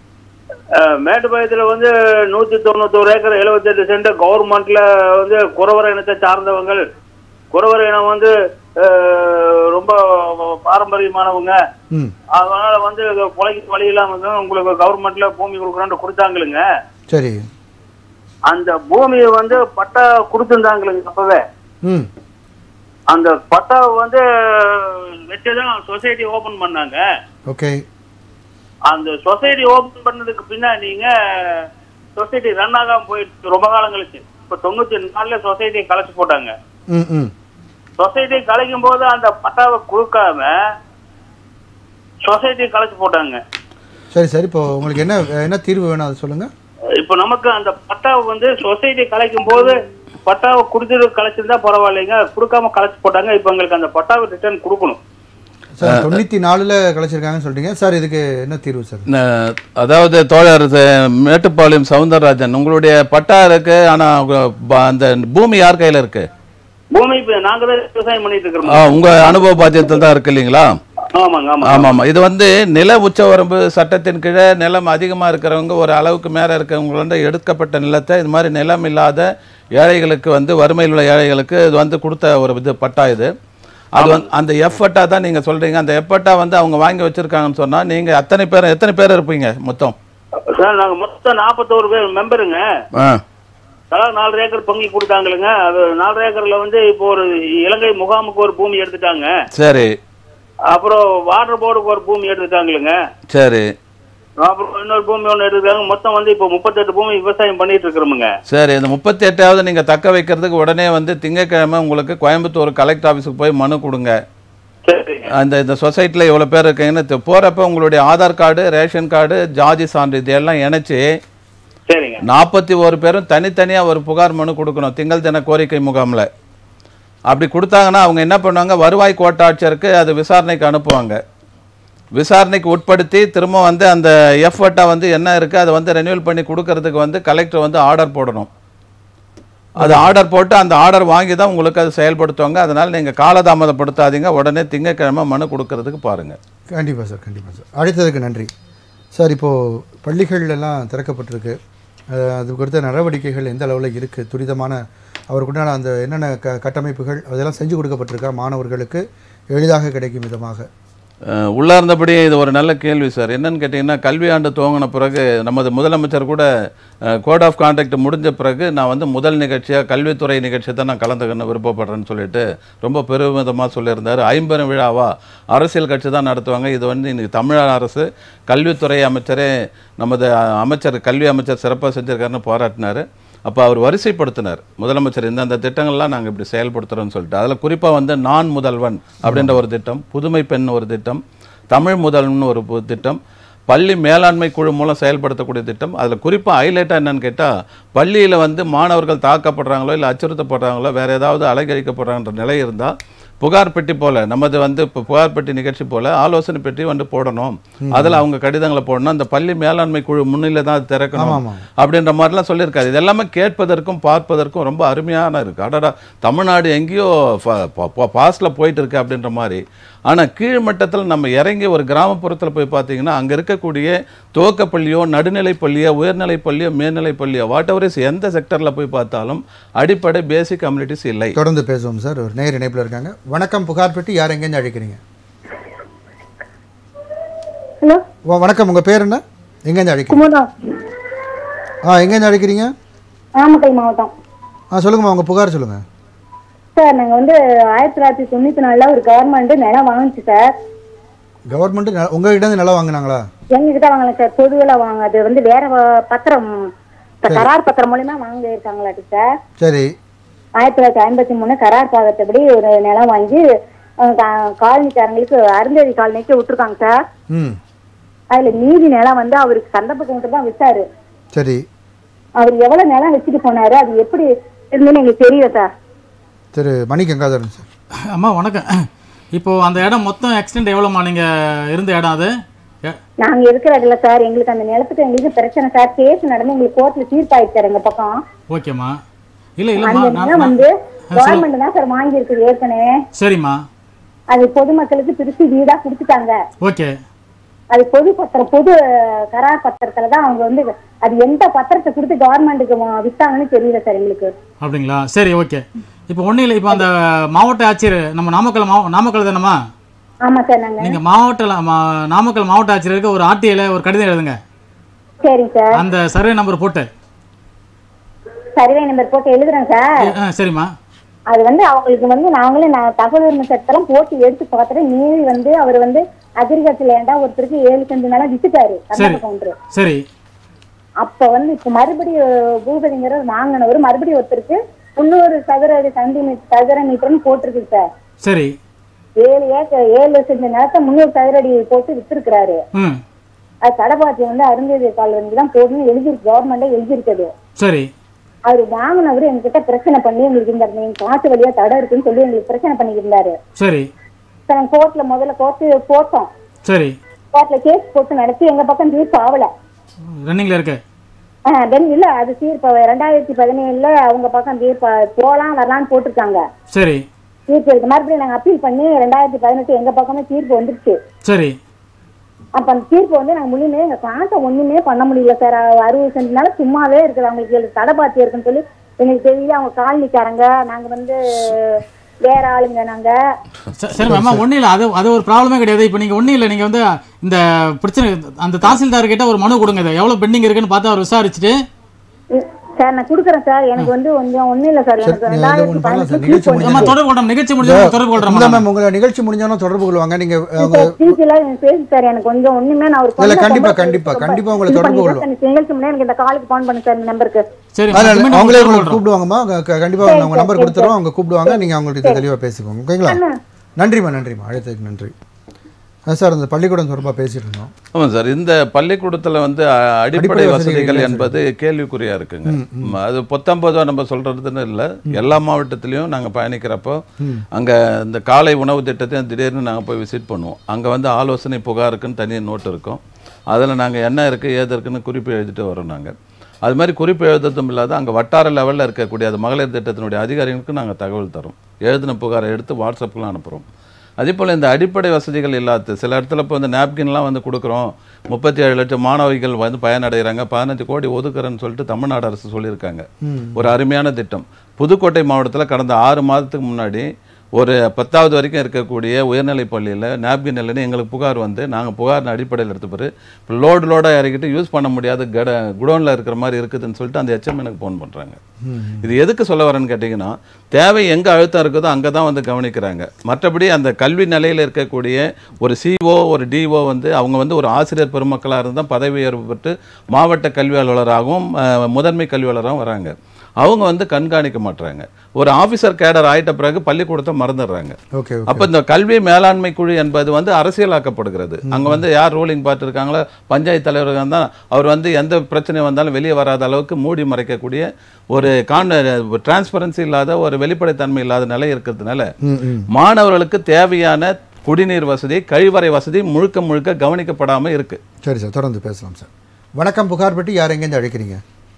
அஹ், மேட்டுப்பாளையத்துல வந்து நூத்தி தொண்ணூத்தோரு ஏக்கர் எழுபத்தெட்டு சென்ட் கவர்மெண்ட்ல வந்து குறவர இனத்தை சார்ந்தவங்க குறவர இனம் வந்து அஹ், ரொம்ப பாரம்பரியமானவங்க ம் அதனால வந்து கொலைக்கு வழி இல்லாம இருந்தா உங்களுக்கு கவர்மெண்ட்ல பூமி கொடுக்குறோன்னு கொடுத்தாங்களுங்க சரி அந்த பூமியை வந்து பட்டா கொடுத்துருந்தாங்களுங்க அப்பவே ம் அந்த பட்டாவை வந்து வச்சுதான் சொசைட்டி ஓபன் பண்ணாங்க ஓகே அந்த சொசைட்டி ஓபன் பண்ணதுக்கு பின்னாடிங்க சொசைட்டி ரன் ஆகாம போயிடுச்சு ரொம்ப காலம் கழிச்சு இப்ப தொண்ணூத்தி நாலுல சொசைட்டியை கலைச்சு போட்டாங்க ம் ம் சொசைட்டி கலைக்கும் போது அந்த பட்டாவை கொடுக்காம சொசைட்டி கலைச்சு போட்டாங்க சரி சரி இப்போ உங்களுக்கு என்ன என்ன தீர்வு வேணும் அதை சொல்லுங்கள் இப்ப நமக்கு அந்த பட்டாவை வந்து சொசைட்டி கலைக்கும் போது பட்டாவை கொடுத்துட்டு கலைச்சிருந்தா பரவாயில்லைங்க கொடுக்காம கலைச்சு போட்டாங்க இப்ப எங்களுக்கு அந்த பட்டாவை ரிட்டர்ன் கொடுக்கணும் சார் தொண்ணூற்றி நாலில் கலைச்சிருக்காங்கன்னு சொல்றீங்க சார் இதுக்கு என்ன தீர்வு சார் ந- அதாவது தோழர் ச- மேட்டுப்பாளையம் சவுந்தரராஜன் உங்களுடைய பட்டா இருக்கு ஆனா உங்க ப- அந்த பூமி யார் கையில இருக்கு பூமி இப்ப நாங்க தான் விவசாயம் பண்ணிட்டு ஆ, இருக்கிறோம் உங்க அனுபவ பாத்தியத்தில் தான் இருக்கு இல்லைங்களா ஆமாங்க ஆமா ஆமா ஆமா இது வந்து நில உச்சவரம்பு சட்டத்தின் கீழே நிலம் அதிகமா இருக்கிறவங்க ஒரு அளவுக்கு மேல இருக்கிறவங்கள எடுக்கப்பட்ட நிலத்தை இது மாதிரி நிலம் இல்லாத ஏழைகளுக்கு வந்து வறுமையில் உள்ள ஏழைகளுக்கு இது வந்து கொடுத்த ஒரு இது பட்டா இது அது வந்து அந்த எஃப் பட்டா தான் நீங்க சொல்றீங்க அந்த எஃப் பட்டா வந்து அவங்க வாங்கி வச்சிருக்காங்கன்னு சொன்னா நீங்க அத்தனை பேர் எத்தனை பேர் இருப்பீங்க மொத்தம் சார் நாங்க மொத்தம் நாற்பத்தோரு பேர் மெம்பருங்க ஆ தலா நாலு ஏக்கர் பங்கி கொடுத்தாங்களுங்க அது நாலு ஏக்கர்ல வந்து இப்போ ஒரு இலங்கை முகாமுக்கு ஒரு பூமி எடுத்துட்டாங்க சரி அப்புறம் வாட்டர் போர்டுக்கு ஒரு பூமி எடுத்துட்டாங்களுங்க சரி அப்புறம் இன்னொரு பூமி ஒன்று எடுத்துட்டாங்க மொத்தம் வந்து இப்போ முப்பத்தெட்டு பூமி விவசாயம் பண்ணிட்டு இருக்கிறோமுங்க சரி இந்த முப்பத்தி எட்டாவது நீங்க தக்க வைக்கிறதுக்கு உடனே வந்து திங்கட்கிழமை உங்களுக்கு கோயம்புத்தூர் கலெக்டர் ஆஃபீஸுக்கு போய் மனு கொடுங்க சரி அந்த இந்த சொசைட்டியில் எவ்வளோ பேர் இருக்கீங்கன்னு தெ- போறப்ப உங்களுடைய ஆதார் கார்டு ரேஷன் கார்டு ஜாதி சான்று இதெல்லாம் இணைச்சு சரிங்க நாற்பத்தி ஒரு பேரும் தனித்தனியாக ஒரு புகார் மனு கொடுக்கணும் திங்கள் தின கோரிக்கை முகாமில் அப்படி கொடுத்தாங்கன்னா அவங்க என்ன பண்ணுவாங்க வருவாய் கோட்டாட்சியருக்கு அது விசாரணைக்கு அனுப்புவாங்க விசாரணைக்கு உட்படுத்தி திரும்ப வந்து அந்த எஃப் வட்டா வந்து என்ன இருக்குது அதை வந்து ரெனியூவல் பண்ணி கொடுக்கறதுக்கு வந்து கலெக்டர் வந்து ஆர்டர் போடணும் அது ஆர்டர் போட்டு அந்த ஆர்டர் வாங்கி தான் உங்களுக்கு அது செயல்படுத்துவாங்க அதனால் நீங்கள் காலதாமதப்படுத்தாதீங்க உடனே திங்கட்கிழமை மனு கொடுக்கறதுக்கு பாருங்கள் கண்டிப்பாக சார் கண்டிப்பாக சார் அழைத்ததுக்கு நன்றி சார் இப்போது பள்ளிகள் எல்லாம் திறக்கப்பட்டிருக்கு அஹ், அது குறித்த நடவடிக்கைகள் எந்த அளவில் இருக்குது துரிதமான அவருக்குண்டான அந்த என்னென்ன க கட்டமைப்புகள் அதெல்லாம் செஞ்சு கொடுக்கப்பட்டிருக்கா மாணவர்களுக்கு எளிதாக கிடைக்கும் விதமாக அஹ், உள்ள இருந்தபடி இது ஒரு நல்ல கேள்வி சார் என்னன்னு கேட்டிங்கன்னா கல்வி ஆண்டு துவங்கின பிறகு நமது முதலமைச்சர் கூட கோட் ஆஃப் கான்டாக்ட் முடிஞ்ச பிறகு நான் வந்து முதல் நிகழ்ச்சியாக கல்வித்துறை நிகழ்ச்சியை தான் நான் கலந்துக்கணும் விருப்பப்படுறேன்னு சொல்லிட்டு ரொம்ப பெருமிதமாக சொல்லியிருந்தார் ஐம்பெரும் விழாவா அரசியல் கட்சி தான் நடத்துவாங்க இது வந்து இன்னைக்கு தமிழக அரசு கல்வித்துறை அமைச்சரே நமது அஹ், அமைச்சர் கல்வி அமைச்சர் சிறப்பாக செஞ்சிருக்காருன்னு பாராட்டினார் அப்போ அவர் வரிசைப்படுத்தினார் முதலமைச்சர் இந்தந்த திட்டங்கள்லாம் நாங்கள் இப்படி செயல்படுத்துகிறோம்னு சொல்லிட்டு அதில் குறிப்பாக வந்து நான் முதல்வன் அப்படின்ற ஒரு திட்டம் புதுமை பெண் ஒரு திட்டம் தமிழ் முதல்வன் ஒரு பு- திட்டம் பள்ளி மேலாண்மை குழு மூலம் செயல்படுத்தக்கூடிய திட்டம் அதில் குறிப்பாக ஹைலைட்டாக என்னன்னு கேட்டால் பள்ளியில் வந்து மாணவர்கள் தாக்கப்படுறாங்களோ இல்லை அச்சுறுத்தப்படுறாங்களோ வேறு ஏதாவது அலைகழிக்கப்படுறாங்கன்ற நிலை இருந்தால் புகார் பெட்டி போல நமது வந்து இப்போ புகார் பெட்டி நிகழ்ச்சி போல ஆலோசனை பெட்டி வந்து போடணும் அதில் அவங்க கடிதங்களை போடணும் அந்த பள்ளி மேலாண்மை குழு முன்னிலை தான் அது திறக்கணும் ஆமாம் ஆமாம் அப்படின்ற மாதிரிலாம் சொல்லியிருக்காரு இது எல்லாமே கேட்பதற்கும் பார்ப்பதற்கும் ரொம்ப அருமையான இருக்கு அடடா தமிழ்நாடு எங்கேயோ பாஸ்டில் போயிட்டு இருக்கு அப்படின்ற மாதிரி ஆனால் கீழ்மட்டத்தில் நம்ம இறங்கி ஒரு கிராமப்புறத்தில் போய் பார்த்தீங்கன்னா அங்கே இருக்கக்கூடிய துவக்கப் பள்ளியோ நடுநிலைப் பள்ளியோ உயர்நிலைப் பள்ளியோ மேல்நிலைப் பள்ளியோ வாட் எவர் இஸ் எந்த செக்டரில் போய் பார்த்தாலும் அடிப்படை பேசிக் கம்யூனிட்டிஸ் இல்லை தொடர்ந்து பேசுவோம் சார் ஒரு நேர் இணைப்பில் இருக்காங்க வணக்கம் புகார் பெட்டி யார் எங்கேருந்து அழைக்கிறீங்க ஹலோ வ- வணக்கம் உங்கள் பேர் என்ன எங்கேருந்து அழைக்கிறீங்க குமுதா ஆ எங்கேருந்து அழைக்கிறீங்க நாமக்கல் மாவட்டம் ஆ சொல்லுங்கம்மா உங்கள் புகார் சொல்லுங்கள் சார் நாங்க வந்து ஆயிரத்தி தொள்ளாயிரத்தி தொண்ணூத்தி நாலுல ஒரு கவர்மெண்ட் நிலம் வாங்குச்சு சார் கவர்மெண்ட்டு உங்ககிட்ட இருந்து நிலம் வாங்கினாங்களா எங்ககிட்ட வாங்கல சார் பொதுவில வாங்க அது வந்து வேற வ- பத்திரம் இப்ப கரார் பத்திரம் மூலியமா வாங்க இருக்காங்களாட்டு சார் சரி ஆயிரத்தி தொள்ளாயிரத்தி ஐம்பத்தி மூணு கரார் பாகத்தபடி ஒரு நிலம் வாங்கி அஹ், கா- காலனிக்காரங்களுக்கு அருந்ததி காலனிக்கு விட்டுருக்காங்க சார் ம் அதுல மீதி நிலம் வந்து அவருக்கு சந்தப்பக்கம் மட்டும் தான் வித்தாரு சரி அவர் எவ்வளவு நிலம் வச்சுட்டு போனாரு அது எப்படி இருந்துன்னு எங்களுக்கு தெரியல சார் திரு மணி கங்காதரன் சார் அம்மா வணக்கம் இப்போ அந்த இடம் மொத்தம் எக்ஸ்டெண்ட் எவ்வளோம்மா நீங்கள் இருந்த இடம் அது எ- நாங்க இருக்கிறதுல சார் எங்களுக்கு அந்த நிலத்துக்கு எங்களுக்கு பிரச்சனை சார் கேஸ் நடந்து எங்களுக்கு கோர்ட்ல தீர்ப்பாயிடுச்சு சார் எங்க பக்கம் ஓகேம்மா இல்லை இல்லைம்மா அந்த நான் நிலம் நான்- வந்து கவர்மெண்ட் தான் சார் வாங்கி இருக்குது ஏற்கனவே சரிம்மா அது பொதுமக்களுக்கு பிரிச்சு வீடா கொடுத்துட்டாங்க ஓகே அது பொது பத்திரம் பொது அஹ், கரார் பத்திரத்துல தான் அவங்க வந்து அது எந்த பத்திரத்தை கொடுத்து கவர்மெண்ட்டுக்கு வித்தாங்கன்னு தெரியல சார் எங்களுக்கு அப்படிங்களா சரி ஓகே இப்போ ஒன்றும் இல்லை இப்போ அந்த மாவட்ட ஆட்சியர் நம்ம நாமக்கல் மாவ நாமக்கல் தானம்மா ஆமா சார் நாங்க நீங்கள் மாவட்ட மா- நாமக்கல் மாவட்ட ஆட்சியருக்கு ஒரு ஆர்டிஐல ஒரு கடிதம் எழுதுங்க சரிங்க சார் அந்த சர்வே நம்பர் போட்டு சர்வே நம்பர் போட்டு எழுதுறேன் சார் ஆ சரிம்மா அது வந்து அவங்களுக்கு வந்து நாங்களே நான் தகவல் உரிமை சட்டத்தெல்லாம் போட்டு எடுத்து பார்த்துட்டு மீறி வந்து அவர் வந்து அக்ரிகல்ச்சர் லேண்டா ஒருத்தருக்கு ஏழு சென்ட் நிலம் வித்துட்டாரு சரி கர்நாடக கவுண்டர் சரி அப்ப வந்து இப்ப மறுபடியும் பூபதிங்கிற வாங்கினவர் மறுபடியும் ஒருத்தருக்கு முந்நூறு சதுர அடி சென்டிமீட்டர் சதுர மீட்டர்னு போட்டிருக்கு சார் சரி ஏழு ஏக்கர் ஏழு சென்ட் நிலத்தை முந்நூறு சதுர அடி போட்டு வித்திருக்கிறாரு ம் அது தடபாத்தி வந்து அருந்ததி காலனிக்கு தான் போடணும்னு எழுதிருக்கு கவர்மெண்டே எழுதியிருக்குது சரி அவர் வாங்கினவர் எங்ககிட்ட பிரச்சனை பண்ணி எங்களுக்கு இந்த நீங்க காசு வழியா தடை இருக்குன்னு சொல்லி எங்களுக்கு பிரச்சனை பண்ணிட்டு இருந்தாரு சரி நாங்க கோர்ட்ல முதல்ல கோர்ட்டு போட்டோம் சரி கோர்ட்ல கேஸ் போட்டு நடத்தி எங்க பக்கம் தீர்ப்பு ஆகல ரன்னிங்கில் இருக்கு தென் இல்ல அது தீர்ப்பு ரெண்டாயிரத்தி பதினேழுல அவங்க பக்கம் தீர்ப்பு போலாம் வரலாம்னு போட்டிருக்காங்க சரி தீர்ப்பு இருக்கு மறுபடியும் நாங்க அப்பீல் பண்ணி ரெண்டாயிரத்தி பதினெட்டு எங்க பக்கமே தீர்ப்பு வந்துருச்சு சரி அப்ப அந்த தீர்ப்பு வந்து நாங்க முழுமையே எங்க காசை ஒண்ணுமே பண்ண முடியல சார் அறுபது சென்ட்னால சும்மாவே இருக்குது அவங்களுக்கு ஏழு தடை பாத்தி இருக்குன்னு சொல்லி எங்களுக்கு தெரியல அவங்க காலனிக்காரங்க நாங்க வந்து வேற ஆளுங்க நாங்க ச- சரி மேம் ஒன்றும் இல்லை அது அது ஒரு ப்ராப்ளமே கிடையாது இப்போ நீங்கள் ஒன்றும் இல்லை நீங்கள் வந்து இந்த பிரச்சனை அந்த தாசில்தார் கிட்ட ஒரு மனு கொடுங்க இது எவ்வளோ பெண்டிங் இருக்குன்னு பார்த்து அவர் விசாரிச்சுட்டு ம், சார் நான் குடுக்குறேன் சார் எனக்கு வந்து கொஞ்சம் ஒண்ணும் இல்ல சார் எனக்கு நீங்க ரெண்டாயிரத்தி ஒண்ணு பண்ணலாம் சார், பதினெட்டு நிகழ்ச்சி தீர்ப்பு நம்ம தொடர்பு கொள்றோம் நிகழ்ச்சி முடிஞ்சு தொடர்பு கொள்றோம் இல்லை மேம் உங்களை நிகழ்ச்சி முடிஞ்சாலும் தொடர்பு கொள்வாங்க நீங்க அவங்க சார் டீச்சர்ல எனக்கு பேசு சார் எனக்கு கொஞ்சம் ஒண்ணுமே நான் ஒரு இல்ல, கொஞ்சம் கண்டிப்பா, ரொம்ப கண்டிப்பா, ரொம்ப கண்டிப்பா உங்களை இது தொடர்பு பண்ணி கொள்ளும். எனக்கு நிகழ்ச்சி முன்னே எனக்கு இந்த காலுக்கு ஃபோன் பண்ணு சார் இந்த நம்பருக்கு சரி அதனால மீண்டும் அவங்களே தொடர்பு உங்களுக்கு கொள்றோம். கூப்பிடுவாங்கம்மா க- க- கண்டிப்பா சரி, அவங்க சரி, நம்பர் சரி, கொடுத்துருவோம் அவங்க கூப்பிடுவாங்க நீங்க அவங்கள்ட்ட தெளிவா பேசிக்கோங்க ஓகேங்களா அண்ணா. நன்றிம்மா நன்றிம்மா அழைத்ததுக்கு நன்றி ஆ, சார் அந்த பள்ளிக்கூடம் தொடர்பாக பேசிட்டு இருந்தோம் ஆமாம் சார் இந்த பள்ளிக்கூடத்தில் வந்து அ, அடிப்படை அடிப்படை வசதிகள் வசதிகள் இல்லை என்பது கேள்விக்குறியா இருக்குங்க ம், அது பொத்தம்பதுவா நம்ம சொல்றதுன்னு இல்லை எல்லா மாவட்டத்திலையும் நாங்கள் பயணிக்கிறப்போ அங்கே இந்த காலை உணவு திட்டத்தையும் திடீர்னு நாங்கள் போய் விசிட் பண்ணுவோம் அங்கே வந்து ஆலோசனை புகாருக்குன்னு தனி நோட் இருக்கும் அதில் நாங்கள் என்ன இருக்குது ஏது இருக்குன்னு குறிப்பு எழுதிட்டு வரோம் நாங்கள் அது மாதிரி குறிப்பு எழுதுறதும் இல்லாத அங்கே வட்டார லெவலில் இருக்கக்கூடிய அது மகளிர் திட்டத்தினுடைய அதிகாரிகளுக்கு நாங்கள் தகவல் தரோம் எழுதின புகாரை எடுத்து வாட்ஸ்அப்லாம் அனுப்புகிறோம் அதே போல் இந்த அடிப்படை வசதிகள் இல்லாத சில இடத்துல இப்போ இந்த நாப்கின்லாம் வந்து கொடுக்குறோம் முப்பத்தி ஏழு லட்சம் மாணவிகள் வந்து பயனடைகிறாங்க பதினஞ்சு கோடி ஒதுக்குறேன்னு சொல்லிட்டு தமிழ்நாடு அரசு சொல்லியிருக்காங்க ஒரு அருமையான திட்டம் புதுக்கோட்டை மாவட்டத்தில் கடந்த ஆறு மாதத்துக்கு முன்னாடி ஒரு பத்தாவது வரைக்கும் இருக்கக்கூடிய உயர்நிலைப் பள்ளியில் நாப்கின் இல்லைன்னு எங்களுக்கு புகார் வந்து நாங்கள் புகாரின் அடிப்படையில் எடுத்த பிறகு இப்போ லோடு லோடாக இறக்கிட்டு யூஸ் பண்ண முடியாத கட குடோனில் இருக்கிற மாதிரி இருக்குதுன்னு சொல்லிட்டு அந்த எச்எம் எனக்கு ஃபோன் பண்ணுறாங்க இது எதுக்கு சொல்ல வரேன்னு கேட்டிங்கன்னா தேவை எங்கே அழுத்தம் இருக்குதோ அங்கே தான் வந்து கவனிக்கிறாங்க மற்றபடி அந்த கல்வி நிலையில் இருக்கக்கூடிய ஒரு சிஓ ஒரு டிஓ வந்து அவங்க வந்து ஒரு ஆசிரியர் பெருமக்களாக இருந்தால் பதவி உயர்வு பெற்று மாவட்ட கல்வி அலுவலராகவும் அஹ், முதன்மை கல்வியாளராகவும் வராங்க அவங்க வந்து கண்காணிக்க மாட்றாங்க ஒரு ஆஃபீஸர் கேடர் ஆயிட்ட பிறகு பள்ளிக்கூடத்தை மறந்துடுறாங்க ஓகே ஓகே அப்ப இந்த கல்வி மேலாண்மை குழு என்பது வந்து அரசியலாக்கப்படுகிறது அங்க வந்து யார் ரூலிங் பார்த்து இருக்காங்களோ பஞ்சாயத்து தலைவர்கள் தான் அவர் வந்து எந்த பிரச்சனை வந்தாலும் வெளியே வராத அளவுக்கு மூடி மறைக்கக்கூடிய ஒரு கான் டிரான்ஸ்பரன்சி இல்லாத ஒரு வெளிப்படைத்தன்மை இல்லாத நிலை இருக்கிறதுனால ம் ம் மாணவர்களுக்கு தேவையான குடிநீர் வசதி கழிவறை வசதி முழுக்க முழுக்க கவனிக்கப்படாம இருக்கு சரி சார் தொடர்ந்து பேசலாம் சார் வணக்கம் புகார் பெட்டி யார் எங்கேருந்து அழைக்கிறீங்க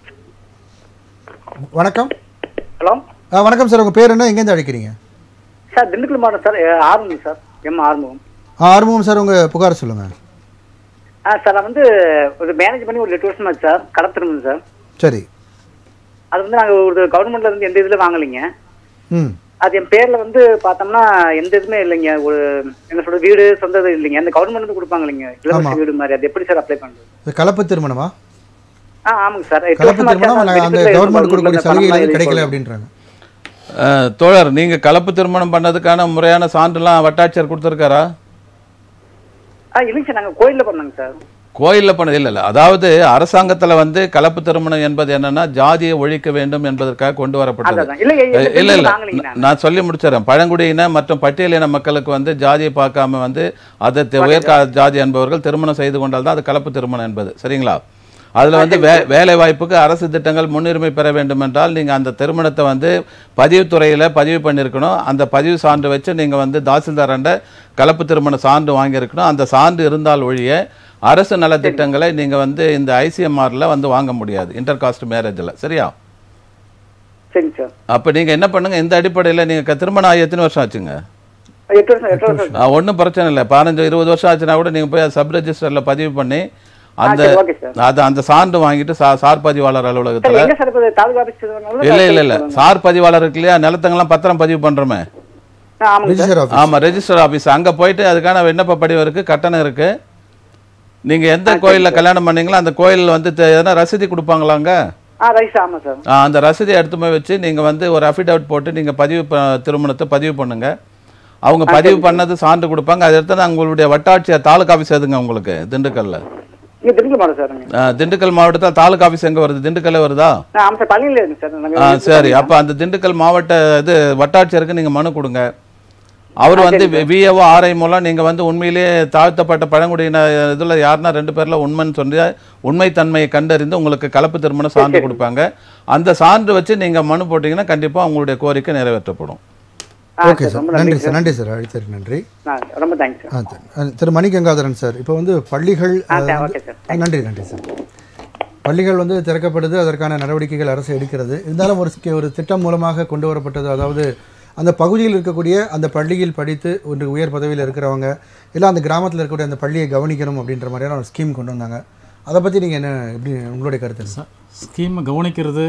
வணக்கம் ஹலோ ஆ வணக்கம் சார் உங்கள் பேர் என்ன எங்கேருந்து அழைக்கிறீங்க சார் திண்டுக்கல் மாவட்டம் sir Arumugam sir M Arumugam ஆ ஆர்வம் சார் உங்கள் புகார் சொல்லுங்கள் ஆ சார் நான் வந்து ஒரு மேனேஜ் பண்ணி ஒரு எட்டு வருஷம் ஆச்சு சார் கடத்திருந்தேன் சார் சரி அது வந்து நாங்கள் ஒரு கவர்மெண்ட்ல இருந்து எந்த இதில் வாங்கலைங்க ம் அது என் பேர்ல வந்து பார்த்தோம்னா எந்த இதுவுமே இல்லைங்க ஒரு என்ன சொல்றது வீடு சொந்த இது இல்லைங்க அந்த கவர்மெண்ட் வந்து கொடுப்பாங்க இல்லைங்க இலவச ஆமா. வீடு மாதிரி அது எப்படி சார் அப்ளை பண்றது இது கலப்பு திருமணமா ஆ ஆமாங்க சார் எட்டு கலப்பு வருஷம் ஆச்சு, திருமணம் ஆனா நான் அந்த benefit கவர்மெண்ட் எதுவும் கொடுக்கக்கூடிய government ல சலுகைகள் பணம்லாம் எதுவும் கிடைக்கல எதுவும் அப்படின்றாங்க அஹ், தோழர் நீங்க கலப்பு திருமணம் பண்ணதுக்கான முறையான சான்றுலாம் வட்டாட்சியர் கொடுத்துருக்காரா ஆ இல்லைங்க சார் நாங்கள் கோயிலில் பண்ணோங்க சார் கோயிலில் பண்ணது இல்லை இல்லை அதாவது அரசாங்கத்தில் வந்து கலப்பு திருமணம் என்பது என்னன்னா ஜாதியை ஒழிக்க வேண்டும் என்பதற்காக கொண்டு வரப்பட்டது அதான் இல்ல எந்த இல்ல இல்ல இதுவும் வாங்கலைங்க நான். நான் சொல்லி முடிச்சிடறேன் பழங்குடியின மற்றும் பட்டியலின மக்களுக்கு வந்து ஜாதியை பார்க்காம வந்து அதை தி- உயர்கா ஜாதி என்பவர்கள் திருமணம் செய்து கொண்டால் தான் அது கலப்பு திருமணம் என்பது சரிங்களா அதுல வந்து வே வேலை வாய்ப்புக்கு அரசு திட்டங்கள் முன்னுரிமை பெற வேண்டும் என்றால் நீங்க அந்த திருமணத்தை வந்து பதிவுத்துறையில பதிவு பண்ணியிருக்கணும் அந்த பதிவு சான்று வச்சு நீங்க வந்து தாசில்தாரண்ட கலப்பு திருமண சான்று வாங்கியிருக்கணும் அந்த சான்று இருந்தால் ஒழிய அரசு நலத்திட்டங்களை நீங்க வந்து இந்த ஐசிஎம்ஆர்ல வந்து வாங்க முடியாது இன்டர் காஸ்ட் மேரேஜில் சரியா சரிங்க சார் அப்ப நீங்க என்ன பண்ணுங்க இந்த அடிப்படையில நீங்க க- திருமணம் ஆகி எத்தனை வருஷம் ஆச்சுங்க எட்டு வருஷம் எட்டு வருஷம் ஒன்றும் பிரச்சனை இல்லை பதினஞ்சு இருபது வருஷம் ஆச்சுன்னா கூட நீங்கள் போய் சப் ரெஜிஸ்டரில் பதிவு பண்ணி அந்த சரி, okay சார். அது அந்த சான்று வாங்கிட்டு சா சார் பதிவாளர் சார் அலுவலகத்தில் எங்க சார் இப்போ தாலுகா ஆஃபீஸ் வரணுங்களா? இல்லை இல்லை இல்லை சார் பதிவாளர் இருக்கு இல்லையா நிலத்தங்கள்லாம் பத்திரம் பதிவு பண்ணுறோமே ஆ, ஆமாங்க சார் ரிஜிஸ்டர் ஆஃபீஸ் ஆமாம் ரெஜிஸ்டர் ஆஃபீஸ் அங்கே போயிட்டு அதுக்கான விண்ணப்ப படிவம் இருக்குது கட்டணம் இருக்குது நீங்கள் எந்த கோயிலில் கல்யாணம் பண்ணீங்களோ அந்த கோயில் வந்து தெ- எதனா ரசீதி கொடுப்பாங்களாங்க ஆ ரைட் ஆமா சார் ஆ, அந்த ரசீதை எடுத்து போய் வச்சு நீங்கள் வந்து ஒரு அஃபிடவிட் போட்டு நீங்கள் பதிவு ப- திருமணத்தை பதிவு பண்ணுங்க அவங்க பதிவு பண்ணது சான்று கொடுப்பாங்க அதை எடுத்து உங்களுடைய வட்டாட்சியர் தாலுகா ஆஃபீஸ் எதுங்க உங்களுக்கு திண்டுக்கல்ல நீங்க திண்டுக்கல் மாவட்டம் சார் நீங்க ஆ, திண்டுக்கல் மாவட்டத்தில் தாலுகா ஆஃபீஸ் எங்கே வருது திண்டுக்கல்ல வருதா ஆ, ஆமா சார் பழனியில் இருக்கு சார் நாங்க ஆ சரி அப்போ அந்த திண்டுக்கல் மாவட்ட இது வட்டாட்சியருக்கு நீங்கள் மனு கொடுங்க அவர் வந்து விஏஓ ஆர்ஐ மூலம் நீங்கள் வந்து உண்மையிலேயே தாழ்த்தப்பட்ட பழங்குடியின இதில் யாருன்னா ரெண்டு பேரில் உண்மைன்னு சொல்லி உண்மைத்தன்மையை கண்டறிந்து உங்களுக்கு கலப்பு திருமணம் சான்று கொடுப்பாங்க அந்த சான்று வச்சு நீங்கள் மனு போட்டிங்கன்னா கண்டிப்பாக உங்களுடைய கோரிக்கை நிறைவேற்றப்படும் ஆ, ஓகே சார், சார் ரொம்ப நன்றி நன்றி சார் நன்றி சார் அழைத்ததுக்கு நன்றி ஆ, ரொம்ப தேங்க்ஸ் சார் ஆ திரு- ஆ, திரு மணிகங்காதரன் சார் இப்போ வந்து பள்ளிகள் ஆ, அஹ், சார், வந்து- ஓகே சார். ஆ, நன்றி நன்றி சார் பள்ளிகள் வந்து திறக்கப்படுது அதற்கான நடவடிக்கைகள் அரசு எடுக்கிறது இருந்தாலும் ஒரு சிக்க- ஒரு திட்டம் மூலமாக கொண்டு வரப்பட்டது அதாவது அந்த பகுதியில் இருக்கக்கூடிய அந்த பள்ளியில் படித்து ஒரு உயர் பதவியில் இருக்கிறவங்க இல்லை அந்த கிராமத்தில் இருக்கக்கூடிய அந்த பள்ளியை கவனிக்கணும் அப்படின்ற மாதிரியான ஒரு ஸ்கீம் கொண்டு வந்தாங்க அதை பற்றி நீங்கள் என்ன எப்படி உங்களுடைய கருத்து என்ன? ஸ்கீமை கவனிக்கிறது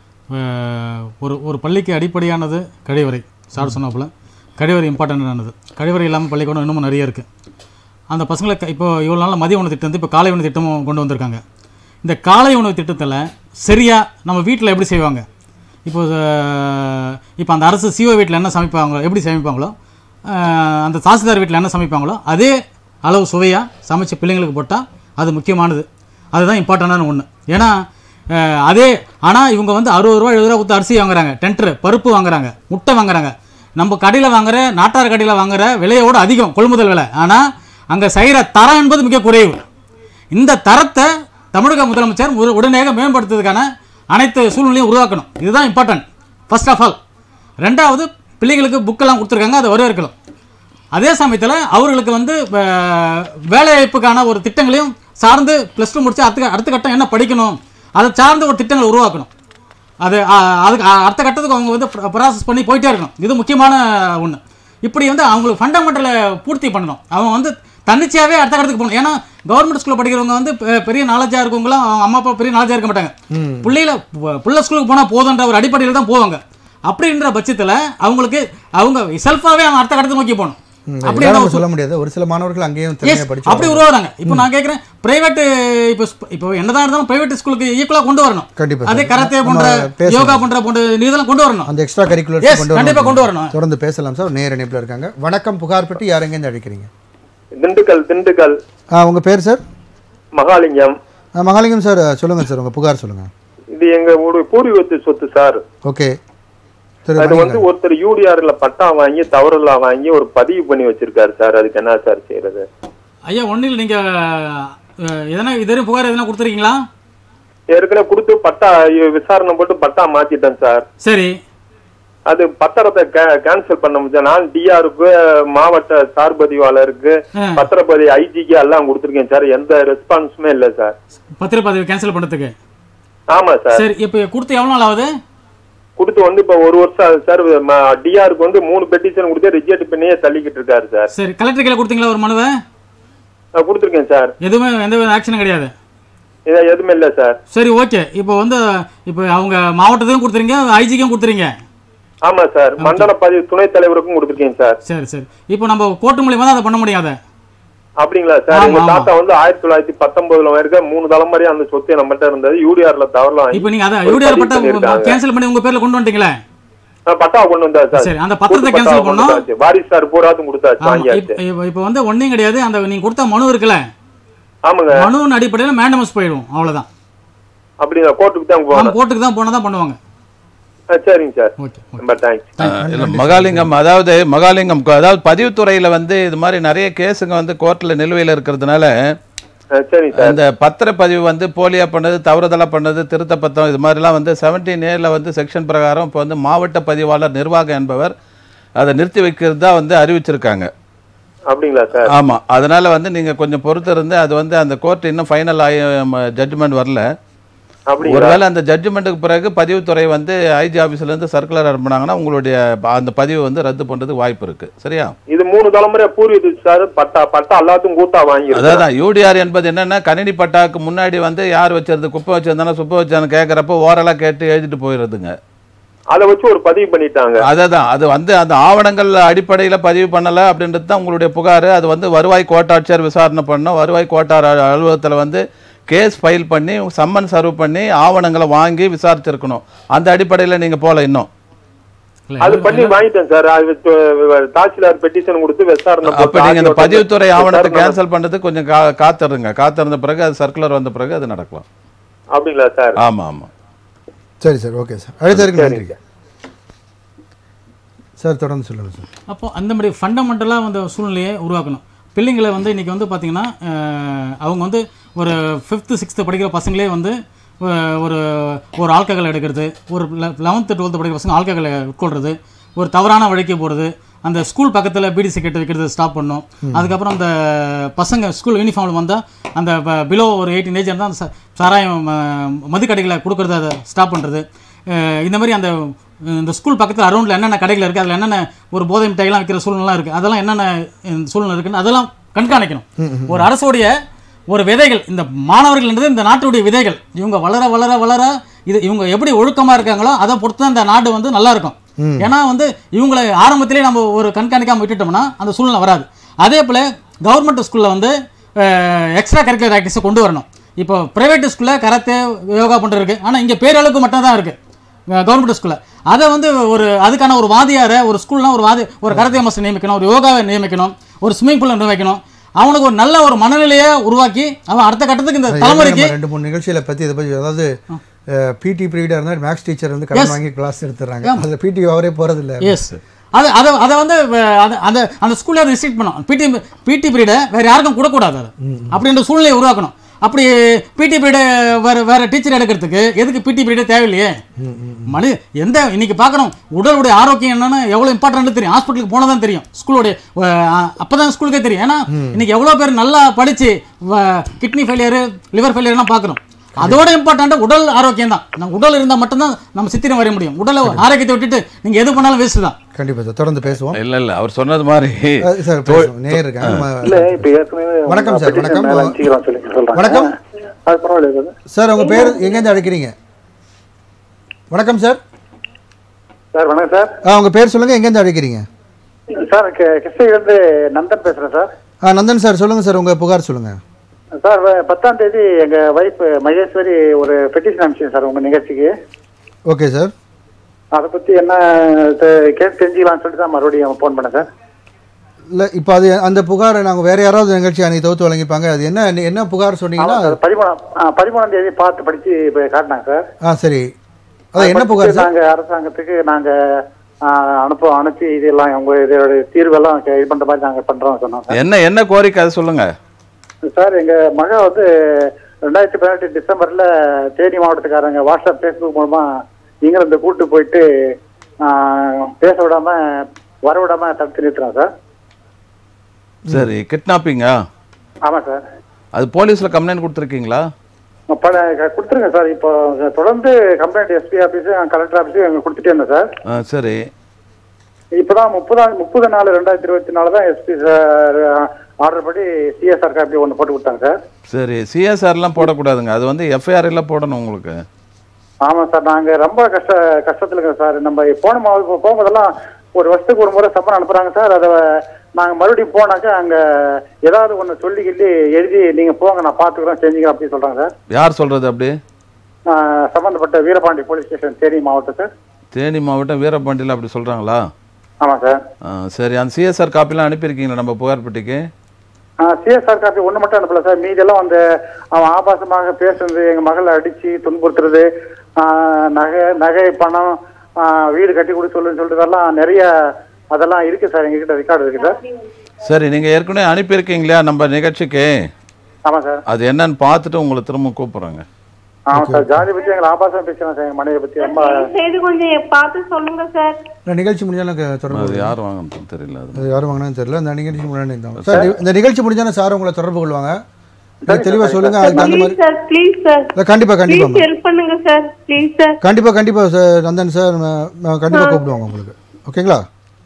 அஹ், ஒரு ஒரு பள்ளிக்கு அடிப்படையானது கழிவறை சார் சொன்னாப்புல கழிவறை இம்பார்ட்டண்டானது கழிவறை இல்லாமல் பள்ளிக்கூடம் இன்னமும் நிறைய இருக்குது அந்த பசங்களை க- இப்போ இவ்வளோ நாள் மதிய உணவு திட்டம் வந்து இப்போ காலை உணவு திட்டமும் கொண்டு வந்திருக்காங்க இந்த காலை உணவு திட்டத்தில் சரியாக நம்ம வீட்டில் எப்படி செய்வாங்க இப்போ அஹ், இப்போ அந்த அரசு சிஓ வீட்டில் என்ன சமைப்பாங்க எப்படி சமைப்பாங்களோ அஹ், அந்த தாசில்தார் வீட்டில் என்ன சமைப்பாங்களோ அதே அளவு சுவையாக சமைச்சு பிள்ளைங்களுக்கு போட்டால் அது முக்கியமானது அதுதான் இம்பார்ட்டண்டான ஒன்று ஏன்னா அஹ், அதே ஆனால் இவங்க வந்து அறுபது ரூபா எழுபது ரூபா கொடுத்து அரிசி வாங்குறாங்க டென்ட்ரு பருப்பு வாங்குறாங்க முட்டை வாங்குறாங்க நம்ம கடையில் வாங்குற நாட்டார் கடையில் வாங்குற விலையோட அதிகம் கொள்முதல் விலை ஆனால் அங்கே செய்கிற தரம் என்பது மிக குறைவு இந்த தரத்தை தமிழக முதலமைச்சர் உட- உடனடியாக மேம்படுத்துறதுக்கான அனைத்து சூழ்நிலையும் உருவாக்கணும் இதுதான் இம்பார்ட்டன்ட் ஃபர்ஸ்ட் ஆஃப் ஆல் ரெண்டாவது பிள்ளைகளுக்கு புக்கெல்லாம் கொடுத்துருக்காங்க அதை வரவேற்கணும் அதே சமயத்தில் அவர்களுக்கு வந்து அஹ், வேலைவாய்ப்புக்கான ஒரு திட்டங்களையும் சார்ந்து ப்ளஸ் டூ முடிச்சு அடுத்த அடுத்த கட்டம் என்ன படிக்கணும் அதை சார்ந்து ஒரு திட்டங்களை உருவாக்கணும் அது அஹ், அதுக்கு அஹ், அடுத்த கட்டத்துக்கு அவங்க வந்து ப்ராசஸ் பண்ணி போயிட்டே இருக்கணும் இது முக்கியமான ஒன்று இப்படி வந்து அவங்களுக்கு ஃபண்டமெண்டலை பூர்த்தி பண்ணணும் அவங்க வந்து தன்னிச்சையாகவே அடுத்த கட்டத்துக்கு போகணும் ஏன்னா கவர்மெண்ட் ஸ்கூலில் படிக்கிறவங்க வந்து பெ- பெரிய நாலேஜாக இருக்கவங்களும் அவங்க அம்மா அப்பா பெரிய நாலேஜாக இருக்க மாட்டாங்க பிள்ளையில பு- புள்ள ஸ்கூலுக்கு போனால் போதுன்ற ஒரு அடிப்படையில் தான் போவாங்க அப்படின்ற பட்சத்தில் அவங்களுக்கு அவங்க செல்ஃபாகவே அவங்க அடுத்த கட்டத்தை நோக்கி போகணும் ம், அப்படி எல்லாரும் நம்ம சொல்ல முடியாது ஒரு சில மாணவர்கள் அங்கேயும் Yes, திறமையாக படிச்சு அப்படி உருவாகிறாங்க இப்போ நான் கேட்குறேன் பிரைவேட் இப்போ ஸ்ப- இப்போ என்னதான் இருந்தாலும் பிரைவேட் ஸ்கூலுக்கு ஈக்குவலாக கொண்டு வரணும் கண்டிப்பா அதே சார். கராத்தே நம்ம போன்ற பேசலாம். யோகா போன்ற போன்ற இதெல்லாம் கொண்டு வரணும் அந்த எக்ஸ்ட்ரா கரிக்குலர் Yes, கொண்டு கண்டிப்பா வரணும். கொண்டு வரணும். தொடர்ந்து பேசலாம் சார் நேர் இணைப்பில் இருக்காங்க வணக்கம் புகார் பெட்டி யார் எங்கேருந்து அழைக்கிறீங்க திண்டுக்கல் திண்டுக்கல் ஆ உங்கள் பேர் சார் மகாலிங்கம் ஆ, மகாலிங்கம் சார் சொல்லுங்கள் சார் உங்கள் புகார் சொல்லுங்கள் இது எங்க ஒரு பூர்வீகத்து சொத்து சார் ஓகே திரு அது வந்து மணிகண்டன். ஒருத்தர் யூடிஆர்ல பட்டா வாங்கி தவறுலா வாங்கி ஒரு பதிவு பண்ணி வச்சிருக்காரு சார் அதுக்கு என்ன சார் செய்யறது ஐயா ஒன்றும் இல்லை நீங்கள் எதனா இதே புகார் எதனா கொடுத்துருக்கீங்களா ஏற்கனவே கொடுத்து பட்டா இ- விசாரணை போட்டு பட்டா மாத்திட்டேன் சார் சரி அது பத்திரத்தை கேன்சல் பண்ண முடியாது நான் டிஆருக்கு மாவட்ட சார்பதிவாளருக்கு ஆ. பத்திரப்பதி ஐஜிக்கு எல்லாம் கொடுத்துருக்கேன் சார் எந்த ரெஸ்பான்ஸுமே இல்லை சார் பத்திரப்பதிவு கேன்சல் பண்ணுறதுக்கு ஆமா சார் சரி இப்போ கொடுத்து எவ்வளோ நாள் ஆகுது கொடுத்து வந்து இப்ப ஒரு வருஷம் ஆகுது சார் டிஆருக்கு வந்து மூணு பெட்டிஷன் கொடுத்து ரிஜெக்ட் பண்ணியே தள்ளிக்கிட்டு இருக்காரு சார் சரி கலெக்டர் கையில் கொடுத்தீங்களா ஒரு மனுவை நான் கொடுத்துருக்கேன் சார் எதுவுமே எந்த ஆக்ஷனும் கிடையாது இது எதுவுமே இல்லை சார் சரி ஓகே இப்போ வந்து இப்போ அவங்க மாவட்டத்துக்கும் கொடுத்துறீங்க ஐஜிக்கும் கொடுத்துறீங்க ஆமா சார் மண்டல பதிவு துணைத் தலைவருக்கும் கொடுத்துருக்கேன் சார் சரி சரி இப்போ நம்ம கோர்ட்டு மூலியமா தான் அதை பண்ண முடியாத அப்படிங்களா சார் ஆமா, எங்க ஆமா. தாத்தா வந்து ஆயிரத்தி தொள்ளாயிரத்தி பத்தொன்பதுல இருக்க மூணு தலைமுறையா அந்த சொத்து நம்மகிட்ட இருந்தது யூடிஆர்ல தவறலாம் இப்போ நீங்க அதை ஒரு யூடிஆர் பதிவு பட்டா பண்ணியிருக்காங்க. கேன்சல் பண்ணி உங்க பேர்ல கொண்டு வந்துட்டீங்களே நான் பட்டா கொண்டு வந்தா சார் சரி, அந்த பத்திரத்தை கூட்டு பட்டா cancel கொண்டு பண்ணோம். வந்தாச்சு. வாரிசு சார் பூராத்தும் கொடுத்தாச்சு ஆமா வாங்கியாச்சு இப்போ இப்போ- இப்போ வந்து ஒன்றும் கிடையாது அந்த நீங்க கொடுத்த மனு இருக்குல்ல ஆமாங்க மனுவின் அடிப்படையில் மேண்டமஸ் போயிடும் அவ்வளவுதான் அப்படிங்களா கோர்ட்டுக்கு தான் நம்ம போகணும் கோர்ட்டுக்கு தான் போனால் தான் பண்ணுவாங்க ஆ, சரிங்க சார் ஓகே ரொம்ப தேங்க்ஸ் இல்ல மகாலிங்கம் அதாவது மகாலிங்கம் அதாவது பதிவுத்துறையில வந்து இது மாதிரி நிறைய கேஸுங்க வந்து கோர்ட்ல நிலுவையில் இருக்கிறதுனால சரிங்க சார் இந்த பத்திரப்பதிவு வந்து போலியா பண்ணது தவறுதலா பண்ணது திருத்த பத்திரம் இது மாதிரிலாம் வந்து செவன்டீன் ஏல வந்து செக்ஷன் பிரகாரம் இப்போ வந்து மாவட்ட பதிவாளர் நிர்வாகம் என்பவர் அதை நிறுத்தி வைக்கிறது தான் வந்து அறிவிச்சிருக்காங்க அப்படிங்களா சார் ஆமா அதனால வந்து நீங்க கொஞ்சம் பொறுத்து இருந்து அது வந்து அந்த கோர்ட் இன்னும் ஃபைனல் ஆகி ஜட்ஜ்மெண்ட் வரல அப்படிங்களா ஒருவேளை அந்த ஜட்ஜ்மெண்ட்டுக்கு பிறகு பதிவுத்துறை வந்து ஐஜி ஆஃபீஸ்ல இருந்து சர்க்குலர் அனுப்புனாங்கன்னா உங்களுடைய ப- அந்த பதிவை வந்து ரத்து பண்றதுக்கு வாய்ப்பு இருக்கு சரியா இது மூணு தலைமுறை பூர்வீக சார் பட்டா பட்டா எல்லாத்துக்கும் கூட்டா வாங்கி அதான் யூடிஆர் என்பது என்னன்னா கணினி பட்டாக்கு முன்னாடி வந்து யார் வச்சிருந்து குப்பை வச்சிருந்தானோ சுப்பை வச்சான்னு கேட்குறப்போ ஓரலாக கேட்டு எழுதிட்டு போயிடுறதுங்க அதை வச்சு ஒரு பதிவு பண்ணிட்டாங்க அதான் அது வந்து அந்த ஆவணங்கள் அடிப்படையில் பதிவு பண்ணலை அப்படின்றது தான் உங்களுடைய புகார் அது வந்து வருவாய் கோட்டாட்சியர் விசாரணை பண்ணோம் வருவாய் கோட்டார் அலுவலகத்தில் வந்து கேஸ் ஃபைல் பண்ணி சம்மன் சர்வ் பண்ணி ஆவணங்களை வாங்கி விசாரிச்சிருக்கணும் அந்த அடிப்படையில் நீங்கள் போகல இன்னும் இல்ல, அது இது- பண்ணி வாங்கிட்டேன் சார் அது து- தாசில்தார் பெட்டிஷன் கொடுத்து விசாரணை அப்போ போட்டு நீங்கள் இந்த ஆடியோ பதிவுத்துறை ஆவணத்தை விசாரணை- கேன்சல் பண்ணுறதுக்கு கொஞ்சம் கா காத்திருங்க காத்திருந்த பிறகு அது சர்க்குலர் வந்த பிறகு அது நடக்கலாம் அப்படிங்களா சார் ஆமாம் ஆமாம் சரி சார் ஓகே சார் அழைத்ததற்கு நன்றி சார் தொடர்ந்து சொல்லுங்கள் சார் அப்போ அந்த மாதிரி ஃபண்டமெண்டலாக வந்து சூழ்நிலையை உருவாக்கணும் பிள்ளைங்களை வந்து இன்றைக்கி வந்து பார்த்திங்கன்னா அஹ், அவங்க வந்து ஒரு ஃபிஃப்த்து சிக்ஸ்த்து படிக்கிற பசங்களே வந்து அஹ், ஒரு ஒரு ஆல்கஹால் எடுக்கிறது ஒரு லெவன்த்து டுவெல்த்து படிக்கிற பசங்க ஆல்கஹாலை உட்கொள்றது ஒரு தவறான வழிக்கு போகிறது அந்த ஸ்கூல் பக்கத்தில் பீடி சிகரெட் வைக்கிறது ஸ்டாப் பண்ணும் அதுக்கப்புறம் அந்த பசங்க ஸ்கூல் யூனிஃபார்மில் வந்தால் அந்த பிலோ ஒரு எயிட்டீன் ஏஜ் இருந்தால் அந்த ச- சாராயம் ம- மதுக்கடைகளை கொடுக்கறத அதை ஸ்டாப் பண்ணுறது இந்த மாதிரி அந்த அஹ், இந்த ஸ்கூல் பக்கத்தில் அரௌண்டில் என்னென்ன கடைகள் இருக்குது அதில் என்னென்ன ஒரு போதை மிட்டாய்லாம் விற்கிற சூழ்நிலாம் இருக்குது அதெல்லாம் என்னென்ன அஹ், சூழ்நிலை இருக்குன்னு அதெல்லாம் கண்காணிக்கணும் ஒரு அரசுடைய ஒரு விதைகள் இந்த மாணவர்கள்ன்றது இந்த நாட்டுடைய விதைகள் இவங்க வளர வளர வளர இது இவங்க எப்படி ஒழுக்கமாக இருக்காங்களோ அதை பொறுத்து தான் இந்த நாடு வந்து நல்லா இருக்கும் ஏன்னா வந்து இவங்களை ஆரம்பத்திலே நம்ம ஒரு கண்காணிக்காமல் விட்டுட்டோம்னா அந்த சூழ்நிலை வராது அதே போல் கவர்மெண்ட் ஸ்கூலில் வந்து எக்ஸ்ட்ரா கரிக்குலர் ஆக்டிவிட்டிஸை கொண்டு வரணும் இப்போ ப்ரைவேட் ஸ்கூலில் கராத்தே யோகா பண்ணுறது இருக்குது ஆனால் இங்கே பேரளவுக்கு மட்டும் தான் இருக்குது கவர்மெண்ட் ஸ்கூலில் அதை வந்து ஒரு அதுக்கான ஒரு வாதியாரை ஒரு ஸ்கூல்னா ஒரு வாதி ஒரு கராத்தே மாஸ்டர் நியமிக்கணும் ஒரு யோகாவை நியமிக்கணும் ஒரு ஸ்விம்மிங் பூலை நியமிக்கணும் அவனுக்கு ஒரு நல்ல ஒரு மனநிலையை உருவாக்கி அவன் அடுத்த கட்டத்துக்கு இந்த தலைமுறைக்கு நம்ம ரெண்டு மூணு நிகழ்ச்சியில பத்தி இதை பத்தி அதாவது பிடி பீரியடா இருந்தால் மேக்ஸ் டீச்சர் வந்து கடன் வாங்கி கிளாஸ் எடுத்துறாங்க அதுல பிடி அவரே போறது இல்ல எஸ் அது அதை அதை வந்து வ- அது அந்த அந்த ஸ்கூல்ல அதை ரெஸ்ட்ரிக்ட் பண்ணும் பிடி பிடி பீரியடை வேற யாருக்கும் கொடுக்கக்கூடாது அது அப்படின்ற சூழ்நிலையை உருவாக்கணும் அப்படி பிடி பீரியடு வேற வேற டீச்சர் எடுக்கிறதுக்கு எதுக்கு பிடி பீரியடே தேவையில்லையே மனு எந்த இன்னைக்கு பார்க்குறோம் உடலுடைய ஆரோக்கியம் என்னன்னு எவ்வளோ இம்பார்ட்டன்ட் தெரியும் ஹாஸ்பிட்டலுக்கு போனால் தான் தெரியும் ஸ்கூலுடைய அப்போ தான் ஸ்கூலுக்கே தெரியும் ஏன்னா இன்னைக்கு எவ்வளோ பேர் நல்லா படித்து கிட்னி ஃபெயிலியரு லிவர் ஃபெயிலியர்லாம் பார்க்குறோம் அதோட இம்பார்ட்டன்ட் உடல் ஆரோக்கியம் தான் நம்ம உடல் இருந்தால் மட்டும்தான் நம்ம சித்திரம் வரைய முடியும் உடலை ஆரோக்கியத்தை விட்டுட்டு நீங்கள் எது பண்ணாலும் வேஸ்ட் தான் கண்டிப்பா சார் தொடர்ந்து பேசுவோம் இல்லை இல்லை அவர் சொன்னது மாதிரி அஹ் சார் பேசுவோம் நேர் இருக்காங்க நம்ம- இல்ல இப்ப ஏற்கனவே வணக்கம் சார், வணக்கம். அனுப்பிச்சிக்கலாம் சொல்லி சொல்றாங்க வணக்கம். அது பரவாயில்ல சார் சார் உங்க பேர் எங்கேருந்து அழைக்கிறீங்க வணக்கம் சார் சார் வணக்கம் சார் ஆ உங்க பேர் சொல்லுங்க எங்கேருந்து அழைக்கிறீங்க சார் கி- கிருஷ்ணகிரியிலிருந்து நந்தன் பேசுறேன் சார் ஆ நந்தன் சார் சொல்லுங்க சார் உங்க புகார் சொல்லுங்க சார் வ- பத்தாம் தேதி எங்க வைஃப் மகேஸ்வரி ஒரு பெட்டிஷன் அனுப்பிச்சேன் சார் உங்க நிகழ்ச்சிக்கு ஓகே சார் அதை பத்தி என்ன கேஸ் தெரிஞ்சுக்கலாம்னு சொல்லிட்டு தான் மறுபடியும் ஃபோன் பண்ணேன் சார் இல்ல இப்போ அது அந்த புகாரை நாங்க வேற யாராவது நிகழ்ச்சி அன்னைக்கு தவிர்த்து வழங்கிப்பாங்க அது என்ன என்ன புகார் சொன்னீங்கன்னா ஆமா சார் பதிமூணாம் ஆ, பதிமூணாம் தேதி பார்த்து படிச்சு இப்ப காட்டினாங்க சார் ஆ சரி அது என்ன புகார் சார் நாங்க அரசாங்கத்துக்கு நாங்க ஆ, அனுப்ப அனுப்பி இதெல்லாம் உங்க இதோட தீர்வெல்லாம் கே- இது பண்ற மாதிரி நாங்க பண்றோம் சொன்னோம் சார் என்ன என்ன கோரிக்கை அது சொல்லுங்க சார் எங்க மகன் வந்து ரெண்டாயிரத்தி பதினெட்டு டிசம்பர்ல தேனி மாவட்டத்துக்காரங்க வாட்ஸ்அப் ஃபேஸ்புக் மூலமா இங்கிருந்து கூட்டு போயிட்டு ஆஹ், பேச விடாம வர விடாம தடுத்து நிறுத்துறோம் சார் சரி கிட்னாப்பிங்கா ஆமா சார் அது போலீஸில் கம்ப்ளைண்ட் கொடுத்துருக்கீங்களா பல கொடுத்துருங்க சார் இப்போ தொடர்ந்து complaint SP office collector office அங்கே கொடுத்துட்டே இருந்தேன் சார் ஆ சரி இப்போதான் முப்பதாம் முப்பது நாலு ரெண்டாயிரத்தி இருபத்தி நாலு தான் எஸ்பி சார் ஆர்டர் படி சிஎஸ்ஆர் காப்பி ஒன்று போட்டு கொடுத்தாங்க சார் சரி சிஎஸ்ஆர்லாம் போடக்கூடாதுங்க அது வந்து எஃப்ஐஆர்ல போடணும் உங்களுக்கு ஆமாம் சார் நாங்கள் ரொம்ப கஷ்ட கஷ்டத்தில் இருக்கோம் சார் நம்ம போன மா- இப்போ போகும்போதெல்லாம் ஒரு வருஷத்துக்கு ஒரு முறை சம்பளம் அனுப்புகிறாங்க சார் அதை நாங்கள் மறுபடியும் போனாக்கா அங்கே ஏதாவது ஒன்று சொல்லி கிள்ளி எழுதி நீங்கள் போங்க நான் பார்த்துக்கிறோம் செஞ்சுக்கிறேன் அப்படின்னு சொல்கிறாங்க சார் யார் சொல்றது அப்படி ஆஹ் சம்பந்தப்பட்ட வீரபாண்டி போலீஸ் ஸ்டேஷன் தேனி மாவட்டம் சார் தேனி மாவட்டம் வீரபாண்டியில் அப்படி சொல்றாங்களா ஆமாம் சார் ஆ, சரி அந்த சிஎஸ்ஆர் காப்பிலாம் அனுப்பியிருக்கீங்களா நம்ம புகார்பட்டிக்கு சிஎஸ்ஆர் காப்பி ஒன்று மட்டும் அனுப்பல சார் மீதெல்லாம் வந்து அவன் ஆபாசமாக பேசுறது எங்கள் மகளை அடித்து துன்புறுத்துறது ஆஹ் நகை நகை பணம் ஆஹ் வீடு கட்டி கொடு சொல்லுன்னு சொல்றதெல்லாம் நிறைய அதெல்லாம் இருக்கு சார் எங்ககிட்ட ரெக்கார்டு இருக்கு சார் சரி நீங்கள் ஏற்கனவே அனுப்பியிருக்கீங்களா நம்ம நிகழ்ச்சிக்கு ஆமாம் சார் அது என்னன்னு பார்த்துட்டு உங்களை திரும்ப கூப்பிட்றேங்க ஆமாம் சார் ஜாதி பற்றி எங்களை ஆபாசம் பேசுகிறேன் சார் எங்கள் மனைவியை பற்றி ரொம்ப செய்து கொஞ்சம் பார்த்து சொல்லுங்க சார் நான் நிகழ்ச்சி முடிஞ்சாலும் எனக்கு அது தொடர்பு யார் வாங்கணும் தெரியல அது அது யாரும் வாங்கினான்னு தெரியல இந்த நிகழ்ச்சி முன்னாடி இருந்தோம் சார் இந்த நிகழ்ச்சி முடிஞ்சாலும் சார் உங்களை தொடர்பு கொள்வாங்க நீங்க தெளிவா சொல்லுங்க அதுக்கு தகுந்த மாதிரி ப்ளீஸ் சார் ப்ளீஸ் சார் இல்ல, கண்டிப்பா கண்டிப்பா ப்ளீஸ் ஹெல்ப் பண்ணுங்க சார் ப்ளீஸ் சார் கண்டிப்பா கண்டிப்பா சார் நந்தன் சார் ம- ம- கண்டிப்பா கூப்பிடுவாங்க உங்களுக்கு ஓகேங்களா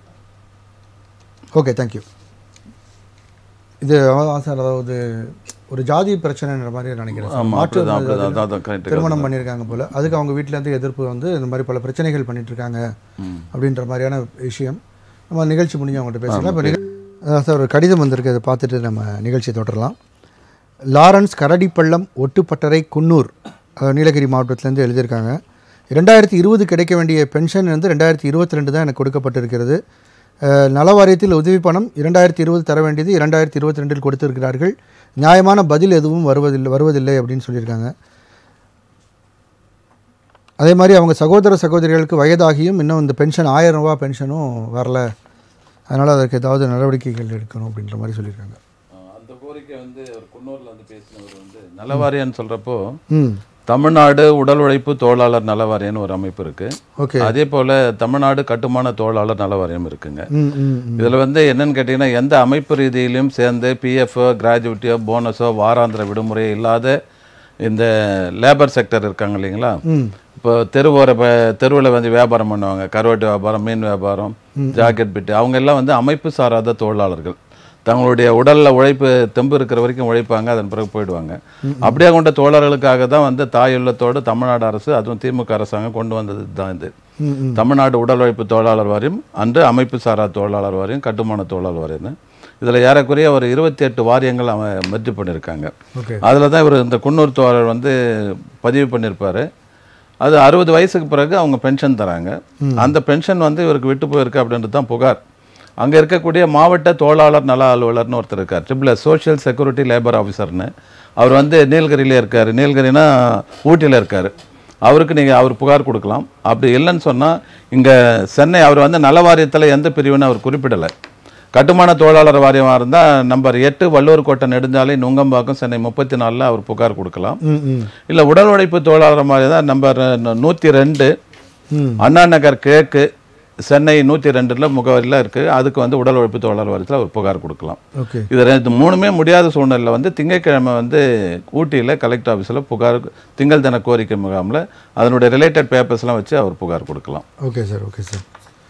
ஓகே தேங்க்யூ இது அவ்வளவுதான் சார் அதாவது ஒரு ஜாதி பிரச்சனைன்ற மாதிரி நினைக்கிறேன் சார். ஆமா, மாற்று அப்படிதான், அப்படிதான். மதத்தினர் அதான், correct, திருமணம் correct. பண்ணியிருக்காங்க போல அதுக்கு அவங்க வீட்ல இருந்து எதிர்ப்பு வந்து இந்த மாதிரி பல பிரச்சனைகள் பண்ணிட்டு இருக்காங்க அப்படின்ற மாதிரியான விஷயம் நம்ம நிகழ்ச்சி முடிஞ்சு அவங்கள்ட்ட பேசலாம் இப்போ நிகழ் அதான் சார் ஒரு கடிதம் வந்திருக்கு அதை பார்த்துட்டு நம்ம நிகழ்ச்சி தொடரலாம் லாரன்ஸ் கரடிப்பள்ளம் ஒட்டுப்பட்டறை குன்னூர் அஹ், நீலகிரி மாவட்டத்திலேருந்து எழுதியிருக்காங்க ரெண்டாயிரத்தி இருபது கிடைக்க வேண்டிய பென்ஷன் வந்து ரெண்டாயிரத்தி இருபத்தி ரெண்டு தான் எனக்கு கொடுக்கப்பட்டிருக்கிறது அஹ், நல வாரியத்தில் உதவி பணம் இரண்டாயிரத்தி இருபது தர வேண்டியது இரண்டாயிரத்தி இருபத்தி ரெண்டில் கொடுத்திருக்கிறார்கள் நியாயமான பதில் எதுவும் வருவதில்லை வருவதில்லை அப்படின்னு சொல்லியிருக்காங்க அதே மாதிரி அவங்க சகோதர சகோதரிகளுக்கு வயதாகியும் இன்னும் இந்த பென்ஷன் ஆயிரம் ரூபா பென்ஷனும் வரல அதனால் அதற்கு ஏதாவது நடவடிக்கைகள் எடுக்கணும் அப்படின்ற மாதிரி சொல்லியிருக்காங்க அந்த கோரிக்கை வந்து ஒரு குன்னூர்ல வந்து பேசினவர் வந்து நலவாரியன்னு சொல்றப்போ ம் தமிழ்நாடு உடல் உழைப்பு தொழிலாளர் நலவாரியம்னு ஒரு அமைப்பு இருக்கு ஓகே அதே போல தமிழ்நாடு கட்டுமான தொழிலாளர் நலவாரியம் இருக்குங்க ம் ம் ம். இதுல வந்து என்னன்னு கேட்டீங்கன்னா எந்த அமைப்பு ரீதியிலும் சேர்ந்து பிஎஃப் கிராஜுவிட்டியோ போனஸோ வாராந்திர விடுமுறை இல்லாத இந்த லேபர் செக்டர் இருக்காங்க இல்லைங்களா இப்போ தெருவோர தெருவில் வந்து வியாபாரம் பண்ணுவாங்க கருவாட்டு வியாபாரம் மீன் வியாபாரம் ஜாக்கெட் பிட்டு அவங்க எல்லாம் வந்து அமைப்பு சாராத தொழிலாளர்கள் தங்களுடைய உடல்ல உழைப்பு தெம்பு இருக்கிற வரைக்கும் உழைப்பாங்க அதன் பிறகு போயிடுவாங்க அப்படியே கொண்ட தொழிலாளர்களுக்காக தான் வந்து தாயுள்ளத்தோடு தமிழ்நாடு அரசு அதுவும் திமுக அரசாங்கம் கொண்டு வந்தது தான் இது தமிழ்நாடு உடல் உழைப்பு தொழிலாளர் வாரியம் அன்று அமைப்பு சாரா தொழிலாளர் வாரியம் கட்டுமான தொழிலாளர் வாரியம் இதில் ஏறக்குறைய ஒரு இருபத்தி எட்டு வாரியங்கள் அவன் மெர்ஜ் பண்ணியிருக்காங்க ஓகே அதில் தான் இவர் இந்த குன்னூர் தோழர் வந்து பதிவு பண்ணியிருப்பாரு அது அறுபது வயசுக்கு பிறகு அவங்க பென்ஷன் தராங்க அந்த பென்ஷன் வந்து இவருக்கு விட்டு போயிருக்கு அப்படின்றது தான் புகார் அங்கே இருக்கக்கூடிய மாவட்ட தொழிலாளர் நல அலுவலர்னு ஒருத்தர் இருக்கார் ட்ரிபிள் சோஷியல் செக்யூரிட்டி லேபர் ஆஃபீஸர்னு அவர் வந்து நீலகிரியிலே இருக்கார் நீலகிரினா ஊட்டியில் இருக்கார் அவருக்கு நீங்கள் அவர் புகார் கொடுக்கலாம் அப்படி இல்லைன்னு சொன்னால் இங்கே சென்னை அவர் வந்து நல வாரியத்தில் எந்த பிரிவுன்னு அவர் குறிப்பிடலை கட்டுமான தொழிலாளர் வாரியமாக இருந்தால் நம்பர் எட்டு வள்ளுவர் கோட்டை நெடுஞ்சாலை நுங்கம்பாக்கம் சென்னை முப்பத்தி நாலில் அவர் புகார் கொடுக்கலாம் ம் ம் இல்லை உடல் உழைப்பு தொழிலாளர் மாதிரி தான் நம்பர் நூற்றி ரெண்டு ம் அண்ணா நகர் கிழக்கு சென்னை நூற்றி ரெண்டில் முகவரியில் இருக்குது அதுக்கு வந்து உடல் உழைப்பு தொழிலாளர் வாரியத்தில் அவர் புகார் கொடுக்கலாம் ஓகே இது ரெண்டு மூணுமே முடியாத சூழ்நிலையில் வந்து திங்கட்கிழமை வந்து ஊட்டியில் கலெக்டர் ஆஃபீஸில் புகார் திங்கள் தின கோரிக்கை முகாமில் அதனுடைய ரிலேட்டட் பேப்பர்ஸ்லாம் வச்சு அவர் புகார் கொடுக்கலாம் ஓகே சார் ஓகே சார்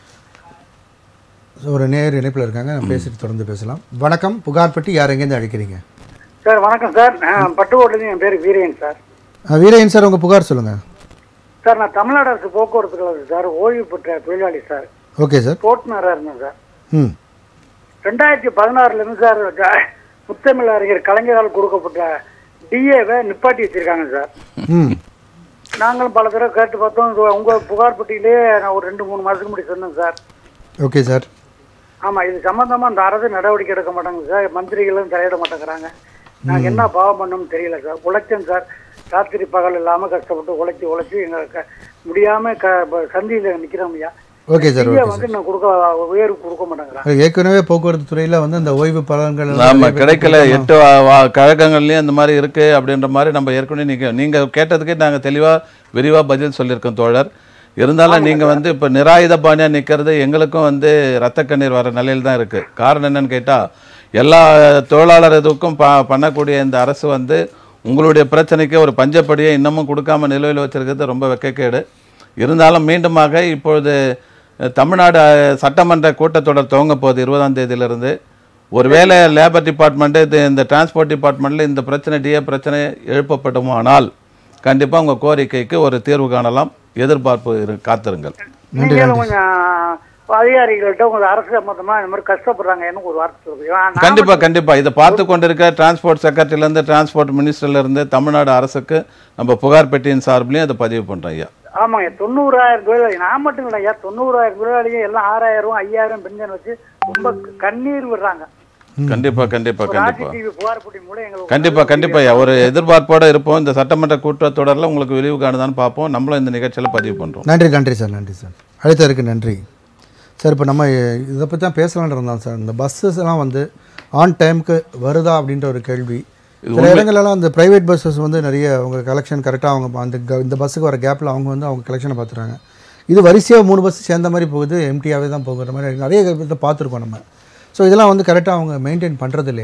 ஒரு நேர் இணைப்பில் இருக்காங்க நம்ம பேசிட்டு தொடர்ந்து பேசலாம் வணக்கம் புகார்பட்டி யார் எங்கேருந்து அழைக்கிறீங்க சார் வணக்கம் சார் நான் பட்டுக்கோட்டிலேருந்து என் பேர் வீரேன் சார் அஹ், வீரயன் சார் உங்கள் புகார் சொல்லுங்கள் சார் நான் தமிழ்நாடு அரசு போக்குவரத்து கழகம் சார் ஓய்வு பெற்ற தொழிலாளி சார் ஓகே சார் போட்டுநராக இருந்தேன் சார் ம் ரெண்டாயிரத்தி பதினாறுலேருந்து சார் ஜ- முத்தமிழ் அறிஞர் கலைஞரால் கொடுக்கப்பட்ட டிஏவை நிப்பாட்டி வச்சிருக்காங்க சார் ம் நாங்களும் பல தடவை கேட்டு பார்த்தோம் இது உங்க புகார் பெட்டியிலே நான் ஒரு ரெண்டு மூணு மாதத்துக்கு முன்னாடி சொன்னேன் சார் ஓகே சார் ஆமா இது சம்பந்தமா அந்த அரசு நடவடிக்கை எடுக்க மாட்டாங்க சார் மந்திரிகளும் தலையிட மாட்டேங்கிறாங்க நாங்க என்ன பாவம் பண்ணோம்னு தெரியல சார் உழைச்சேன் சார் ராத்திரி பகல் இல்லாம கஷ்டப்பட்டு உழைச்சி உழைச்சி எங்களுக்கு முடியாம க ப- சந்தியில நிக்கிறோம் ஐயா ஓகே சார் டிஏ ஓகே வந்து நான் கொடுக்க உயர்வு கொடுக்க மாட்டேங்கிறாங்க சார் ஏற்கனவே போக்குவரத்து துறையில் வந்து அந்த ஓய்வு பலன்கள் எல்லாம் ஆமா நிறைய பேர் கிடைக்கல கொடுக்கணும். எட்டு வா- வா- கழகங்கள்லயும் அந்த மாதிரி இருக்கு அப்படின்ற மாதிரி நம்ம ஏற்கனவே நீங்க நீங்க கேட்டதுக்கே நாங்க தெளிவா விரிவா பதில் சொல்லியிருக்கோம் தோழர் இருந்தாலும் நீங்க வந்து இப்ப நிராயுத பாணியா நிக்கிறது எங்களுக்கும் வந்து ரத்த கண்ணீர் வர நிலையில் தான் இருக்கு காரணம் என்னன்னு கேட்டா எல்லா தொழிலாளர் இதுக்கும் ப பண்ணக்கூடிய இந்த அரசு வந்து உங்களுடைய பிரச்சனைக்கு ஒரு பஞ்சப்படியை இன்னமும் கொடுக்காம நிலுவையில் வச்சிருக்கிறது ரொம்ப வெக்கக்கேடு இருந்தாலும் மீண்டுமாக இப்பொழுது அஹ், தமிழ்நாடு அஹ், சட்டமன்ற கூட்டத்தொடர் துவங்க போகுது இருபதாம் தேதியிலிருந்து ஒருவேளை லேபர் டிபார்ட்மெண்ட்டு இது இந்த டிரான்ஸ்போர்ட் டிபார்ட்மெண்ட்டில் இந்த பிரச்சனை டிஏ பிரச்சனை எழுப்பப்படுமானால் கண்டிப்பாக உங்கள் கோரிக்கைக்கு ஒரு தீர்வு காணலாம் எதிர்பார்ப்பு இரு காத்திருங்கள் நீங்களும் கொஞ்சம் அதிகாரிகள்கிட்ட உங்க அரசு சம்பந்தமா இந்த மாதிரி கஷ்டப்படுறாங்க எனக்கு ஒரு வார்த்தை சொல்லுங்க நான் கண்டிப்பா கண்டிப்பா இதை பார்த்து கொண்டிருக்க டிரான்ஸ்போர்ட் செக்ரட்டரியிலேருந்து டிரான்ஸ்போர்ட் மினிஸ்டர்லேருந்து தமிழ்நாடு அரசுக்கு நம்ம புகார் பெட்டியின் சார்பிலையும் அதை பதிவு பண்ணுறோம் ஐயா ஆமாங்க தொண்ணூறாயிரம் தொழிலாளி நான் மட்டும் இல்லை ஐயா தொண்ணூறாயிரம் தொழிலாளிங்க எல்லாம் ஆறாயிரம் ஐயாயிரம் பென்ஷன் வச்சு ரொம்ப கண்ணீர் விடுறாங்க கண்டிப்பா கண்டிப்பா ராஜி கண்டிப்பா டிவி புகார் போட்டி மூலம் எங்களுக்கு கண்டிப்பா கண்டிப்பா ஐயா ஒரு எதிர்பார்ப்போட இருப்போம் இந்த சட்டமன்ற கூட்டத்தொடரில் உங்களுக்கு விரிவு காணுதான்னு பார்ப்போம் நம்மளும் இந்த நிகழ்ச்சியில பதிவு பண்றோம் நன்றி நன்றி சார் நன்றி சார் அழைத்ததற்கு நன்றி சார் இப்போ நம்ம இதை பற்றி தான் பேசலாம்னு இருந்தோம் சார் இந்த பஸ்ஸஸ் எல்லாம் வந்து ஆன் டைமுக்கு வருதா அப்படின்ற ஒரு கேள்வி சில இடங்கள்லாம் அந்த ப்ரைவேட் பஸ்ஸஸ் வந்து நிறைய அவங்க கலெக்ஷன் கரெக்டாக அவங்க அந்த க- இந்த பஸ்ஸுக்கு வர கேப்பில் அவங்க வந்து அவங்க கலெக்ஷனை பார்த்துறாங்க இது வரிசையாக மூணு பஸ் சேர்ந்த மாதிரி போகுது எம்டியாகவே தான் போகிற மாதிரி நிறைய இதை பார்த்துருக்கோம் நம்ம ஸோ இதெல்லாம் வந்து கரெக்டாக அவங்க மெயின்டைன் பண்ணுறது இல்லையா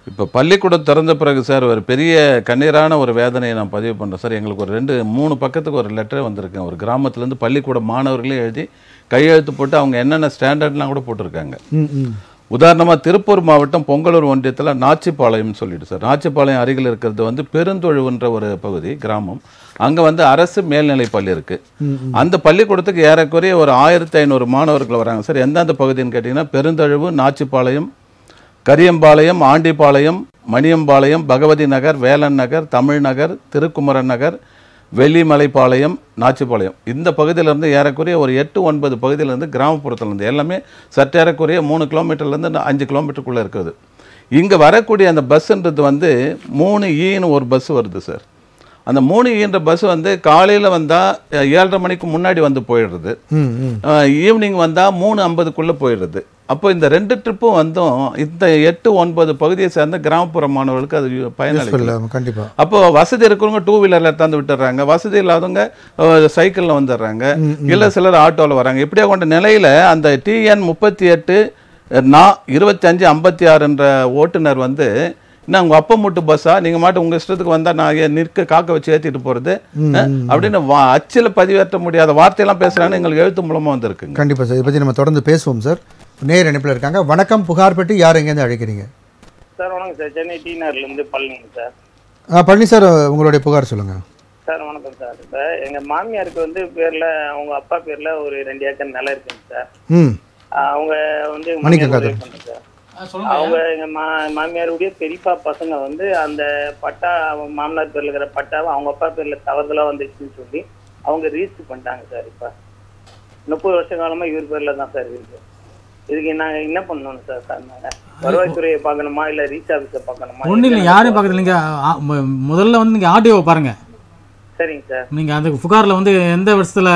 இப்போ பள்ளிக்கூடம் திறந்த பிறகு சார் ஒரு பெரிய கண்ணீரான ஒரு வேதனையை நான் பதிவு பண்ணுறேன் சார் எங்களுக்கு ஒரு ரெண்டு மூணு பக்கத்துக்கு ஒரு லெட்டர் வந்திருக்கேன் ஒரு கிராமத்துலேருந்து பள்ளிக்கூட மாணவர்களே எழுதி கையெழுத்து போட்டு அவங்க என்னென்ன ஸ்டாண்டர்ட்லாம் கூட போட்டிருக்காங்க ம் ம் உதாரணமாக திருப்பூர் மாவட்டம் பொங்கலூர் ஒன்றியத்தில் நாச்சிப்பாளையம் சொல்லிட்டு சார் நாச்சிப்பாளையம் அருகில் இருக்கிறது வந்து பெருந்தொழுவுன்ற ஒரு பகுதி கிராமம் அங்கே வந்து அரசு மேல்நிலைப் பள்ளி இருக்குது அந்த பள்ளிக்கூடத்துக்கு ஏறக்குறைய ஒரு ஆயிரத்தி ஐநூறு மாணவர்கள் வராங்க சார் எந்தெந்த பகுதின்னு கேட்டிங்கன்னா பெருந்தொழுவு நாச்சிப்பாளையம் கரியம்பாளையம் ஆண்டிப்பாளையம் மணியம்பாளையம் பகவதி நகர் வேலன் நகர் தமிழ் நகர் திருக்குமரன் நகர் வெள்ளிமலைப்பாளையம் நாச்சிப்பாளையம் இந்த பகுதியிலேருந்து ஏறக்குறைய ஒரு எட்டு ஒன்பது பகுதியிலேருந்து கிராமப்புறத்துலேருந்து எல்லாமே சற்றேறக்குறைய மூணு கிலோமீட்டர்லேருந்து அஞ்சு கிலோமீட்டருக்குள்ளே இருக்குது இங்கே வரக்கூடிய அந்த பஸ்ஸுன்றது வந்து மூணு ஈன்னு ஒரு பஸ் வருது சார் அந்த மூணு ஈன்ற பஸ் வந்து காலையில் வந்தால் ஏழரை மணிக்கு முன்னாடி வந்து போயிடுறது ம் ம் ஈவினிங் வந்தால் மூணு ஐம்பதுக்குள்ளே போயிடுறது அப்போ இந்த ரெண்டு ட்ரிப்பும் வந்தும் இந்த எட்டு ஒன்பது பகுதியை சேர்ந்த கிராமப்புற மாணவர்களுக்கு அது பயனளிக்கும் சொல்ல கண்டிப்பா அப்போ வசதி இருக்கிறவங்க டூ வீலரில் தந்து விட்டுறாங்க வசதி இல்லாதவங்க சைக்கிளில் வந்துடுறாங்க இல்லை சிலர் ஆட்டோவில் வராங்க இப்படியே கொண்ட நிலையில் அந்த டிஎன் முப்பத்தி எட்டு நா இருபத்தஞ்சு ஐம்பத்தி ஆறுன்ற ஓட்டுநர் வந்து என்ன உங்கள் அப்பா மூட்டு பஸ்ஸா நீங்கள் மாட்டு உங்கள் இஷ்டத்துக்கு வந்தால் நான் ஏன் நிற்க காக்க வச்சு ஏற்றிட்டு போகிறது அப்படின்னு வா அச்சில் பதிவேற்ற முடியாத வார்த்தையெல்லாம் பேசுகிறாங்கன்னு எங்களுக்கு எழுத்து மூலமாக வந்திருக்குங்க கண்டிப்பா சார் இதை பற்றி நம்ம தொடர்ந்து பேசுவோம் சார் நேர் இணைப்பில் இருக்காங்க வணக்கம் புகார் பெட்டி யார் எங்கேருந்து அழைக்கிறீங்க சார் வணக்கம் சார் சென்னை டி நகர்லேருந்து பழனிங்க சார் ஆ பழனி சார் உங்களுடைய புகார் சொல்லுங்க சார் வணக்கம் சார் இப்போ எங்கள் மாமியாருக்கு வந்து பேரில் அவங்க அப்பா பேரில் ஒரு ரெண்டு ஏக்கர் நிலம் இருக்குங்க சார் ம் அவங்க வந்து எங்க மணிக்கன் மாமியார் காதல். உதவி பண்ணாங்க சார் அவங்க எங்க மா மாமியாருடைய பெரியப்பா பசங்க வந்து அந்த பட்டா அவங்க மாமனார் பேர்ல இருக்கிற பட்டாவை அவங்க அப்பா பேர்ல தவறுதலா வந்துச்சுன்னு சொல்லி அவங்க ரீச் பண்ணிட்டாங்க சார் இப்ப முப்பது வருஷ காலமா இவர் பேர்ல தான் சார் இருக்கு இதுக்கு நாங்க என்ன பண்ணணும் சார் சார் நாங்க வருவாய்த்துறையை பார்க்கணுமா இல்ல ரீச் ஆபீஸை பார்க்கணுமா ஒன்றும் இல்லை யாரையும் பார்க்கறது இல்லைங்க ஆ, மு- முதல்ல வந்து நீங்கள் ஆடியோவை பாருங்கள் சரிங்க சார் நீங்கள் அந்த புகாரில் வந்து எந்த வருஷத்தில்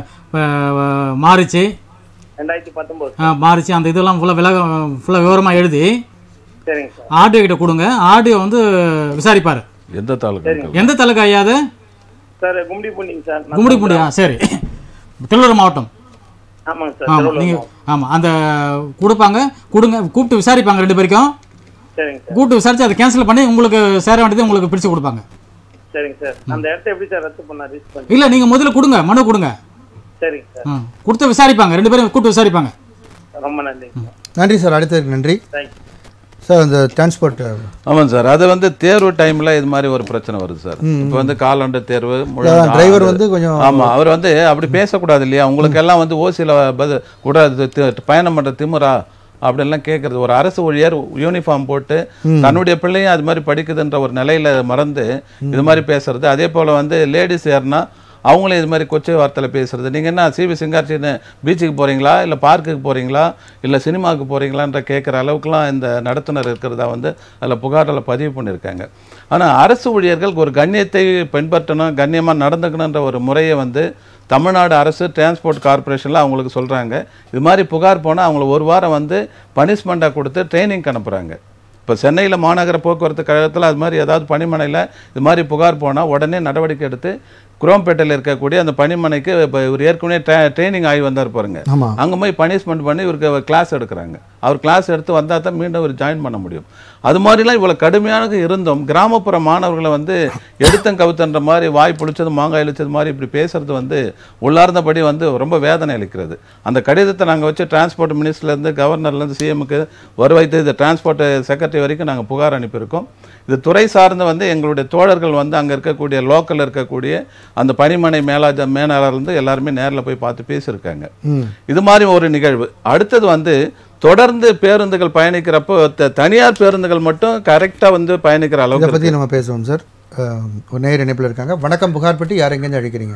மாறிச்சு ரெண்டாயிரத்தி பத்தொன்பது ஆ, மாறிச்சு அந்த இதெல்லாம் ஃபுல்லாக விலக ஃபுல்லாக விவரமாக எழுதி சரிங்க சார் ஆடியோ கிட்ட கொடுங்க ஆடியோ வந்து விசாரிப்பார் எந்த தாலுக்கு எந்த தலக்கு ஐயாது சார் கும்டி பூண்டிங்க சார் நான் கும்மிடி பூண்டியா சரி திருவள்ளூர் மாவட்டம் ஆமாங்க சார் ஆமாம் திருவள்ளூர் நீங்கள் மாவட்டம். ஆமாம் அந்த கொடுப்பாங்க கொடுங்க கூப்பிட்டு விசாரிப்பாங்க ரெண்டு பேருக்கும் சரிங்க சார் கூப்பிட்டு விசாரிச்சு அதை கேன்சல் பண்ணி உங்களுக்கு சேர வேண்டியது உங்களுக்கு பிரித்து கொடுப்பாங்க சரிங்க சார் அந்த இடத்த எப்படி சார் ரத்து பண்ண ரீச் பண்ணி இல்லை நீங்கள் முதல்ல கொடுங்க மனு கொடுங்க சரிங்க சார் ஆ கொடுத்து விசாரிப்பாங்க ரெண்டு பேரும் கூப்பிட்டு விசாரிப்பாங்க ரொம்ப நன்றிங்க சார் நன்றி சார் அடுத்ததுக்கு நன்றி தேங்க்யூ சார் இந்த டிரான்ஸ்போர்ட் ஆமாம் சார் அது வந்து தேர்வு டைமில் இது மாதிரி ஒரு பிரச்சனை வருது சார் இப்போ வந்து காலாண்டு தேர்வு முழு அதான் டிரைவர் ஆண்டு- வந்து கொஞ்சம் ஆமா அவர் வந்து அப்படி பேசக்கூடாது இல்லையா உங்களுக்கு எல்லாம் வந்து ஓசியில் பது கூட இது தி- பயணம் பண்ற திமிரா அப்படின்லாம் கேட்குறது ஒரு அரசு ஊழியர் யூனிஃபார்ம் போட்டு தன்னுடைய பிள்ளையும் அது மாதிரி படிக்குதுன்ற ஒரு நிலையில மறந்து இது மாதிரி பேசுறது அதே போல வந்து லேடிஸ் யாருன்னா அவங்களும் இது மாதிரி கொச்சை வார்த்தையில் பேசுறது நீங்கள் என்ன சிவி சிங்கார்ச்சின்னு பீச்சுக்கு போகிறீங்களா இல்லை பார்க்குக்கு போகிறீங்களா இல்லை சினிமாவுக்கு போகிறீங்களான்ற கேட்குற அளவுக்குலாம் இந்த நடத்துனர் இருக்கிறதா வந்து அதில் புகாரில் பதிவு பண்ணியிருக்காங்க ஆனால் அரசு ஊழியர்கள் ஒரு கண்ணியத்தை பின்பற்றணும் கண்ணியமாக நடந்துக்கணுன்ற ஒரு முறையை வந்து தமிழ்நாடு அரசு டிரான்ஸ்போர்ட் கார்ப்பரேஷனில் அவங்களுக்கு சொல்கிறாங்க இது மாதிரி புகார் போனால் அவங்கள ஒரு வாரம் வந்து பனிஷ்மெண்ட்டாக கொடுத்து ட்ரைனிங் அனுப்புகிறாங்க இப்போ சென்னையில் மாநகர போக்குவரத்து கழகத்தில் அது மாதிரி ஏதாவது பணிமனையில் இது மாதிரி புகார் போனால் உடனே நடவடிக்கை எடுத்து குரோம்பேட்டையில் இருக்கக்கூடிய அந்த பணிமனைக்கு இப்போ இவர் ஏற்கனவே ட்ரைனிங் ஆகி வந்தார் பாருங்க ஆமா அங்கே போய் பனிஷ்மெண்ட் பண்ணி இவருக்கு கிளாஸ் எடுக்கிறாங்க அவர் கிளாஸ் எடுத்து வந்தால் தான் மீண்டும் இவர் ஜாயின் பண்ண முடியும் அது மாதிரிலாம் இவ்வளோ கடுமையாக இருந்தும் கிராமப்புற மாணவர்களை வந்து எடுத்தம் கவுத்தன்ற மாதிரி வாய் புளிச்சது மாங்காய் இழிச்சது மாதிரி இப்படி பேசுறது வந்து உள்ளார்ந்தபடி வந்து ரொம்ப வேதனை அளிக்கிறது அந்த கடிதத்தை நாங்கள் வச்சு டிரான்ஸ்போர்ட் மினிஸ்டர்லேருந்து கவர்னர்லேருந்து சிஎம்க்கு வருவாய்த்து இந்த டிரான்ஸ்போர்ட் செக்ரட்டரி வரைக்கும் நாங்கள் புகார் அனுப்பியிருக்கோம் இது துறை சார்ந்து வந்து எங்களுடைய தோழர்கள் வந்து அங்கே இருக்கக்கூடிய லோக்கலில் இருக்கக்கூடிய அந்த பணிமனை மேலாஜ மேலாளர் வந்து எல்லாருமே நேரில் போய் பார்த்து பேசியிருக்காங்க ம் இது மாதிரி ஒரு நிகழ்வு அடுத்தது வந்து தொடர்ந்து பேருந்துகள் பயணிக்கிறப்போ த- தனியார் பேருந்துகள் மட்டும் கரெக்டாக வந்து பயணிக்கிற இதை அளவுக்கு பற்றி நம்ம பேசுவோம் சார் அஹ், ஒரு நேர் இணைப்பில் இருக்காங்க வணக்கம் புகார் பெட்டி யார் எங்கேருந்து அழைக்கிறீங்க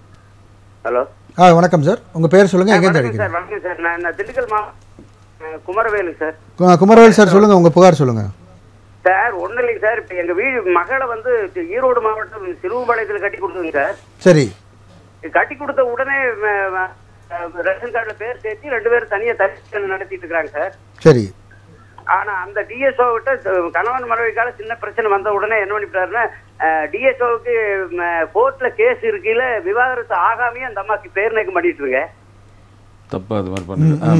ஹலோ ஆ வணக்கம் சார் உங்கள் பேர் சொல்லுங்கள் எங்கேருந்து அழைக்கிறீங்க சார் வணக்கம் சார் நான் நான் திண்டுக்கல் மாவட்டம் குமரவேலு சார் கு- குமரவேல் சார் சொல்லுங்கள் உங்கள் புகார் சொல்லுங்கள் சார் ஒன்றும் இல்லைங்க சார் இப்போ எங்கள் வீடு மகளை வந்து ஈரோடு மாவட்டம் சிறுவம்பாளையத்தில் கட்டி கொடுத்துங்க சார் சரி கட்டி கொடுத்த உடனே ம- ம- ரேஷன் கார்டில் பேர் சேர்த்து ரெண்டு பேரும் தனியாக தனியாக நடத்திட்டு இருக்கிறாங்க சார் சரி ஆனா அந்த டிஎஸ்ஓ விட்ட த- கணவன் மனைவிக்கால சின்ன பிரச்சனை வந்த உடனே என்ன பண்ணிவிட்டாருன்னா டிஎஸ்ஓவுக்கு கோர்ட்ல கேஸ் இருக்கையில விவாகரத்து ஆகாமையே அந்த அம்மாக்கு பேர் நீக்கம் பண்ணிட்டு இருங்க தப்பு அது மாதிரி பண்ணுது ஆ.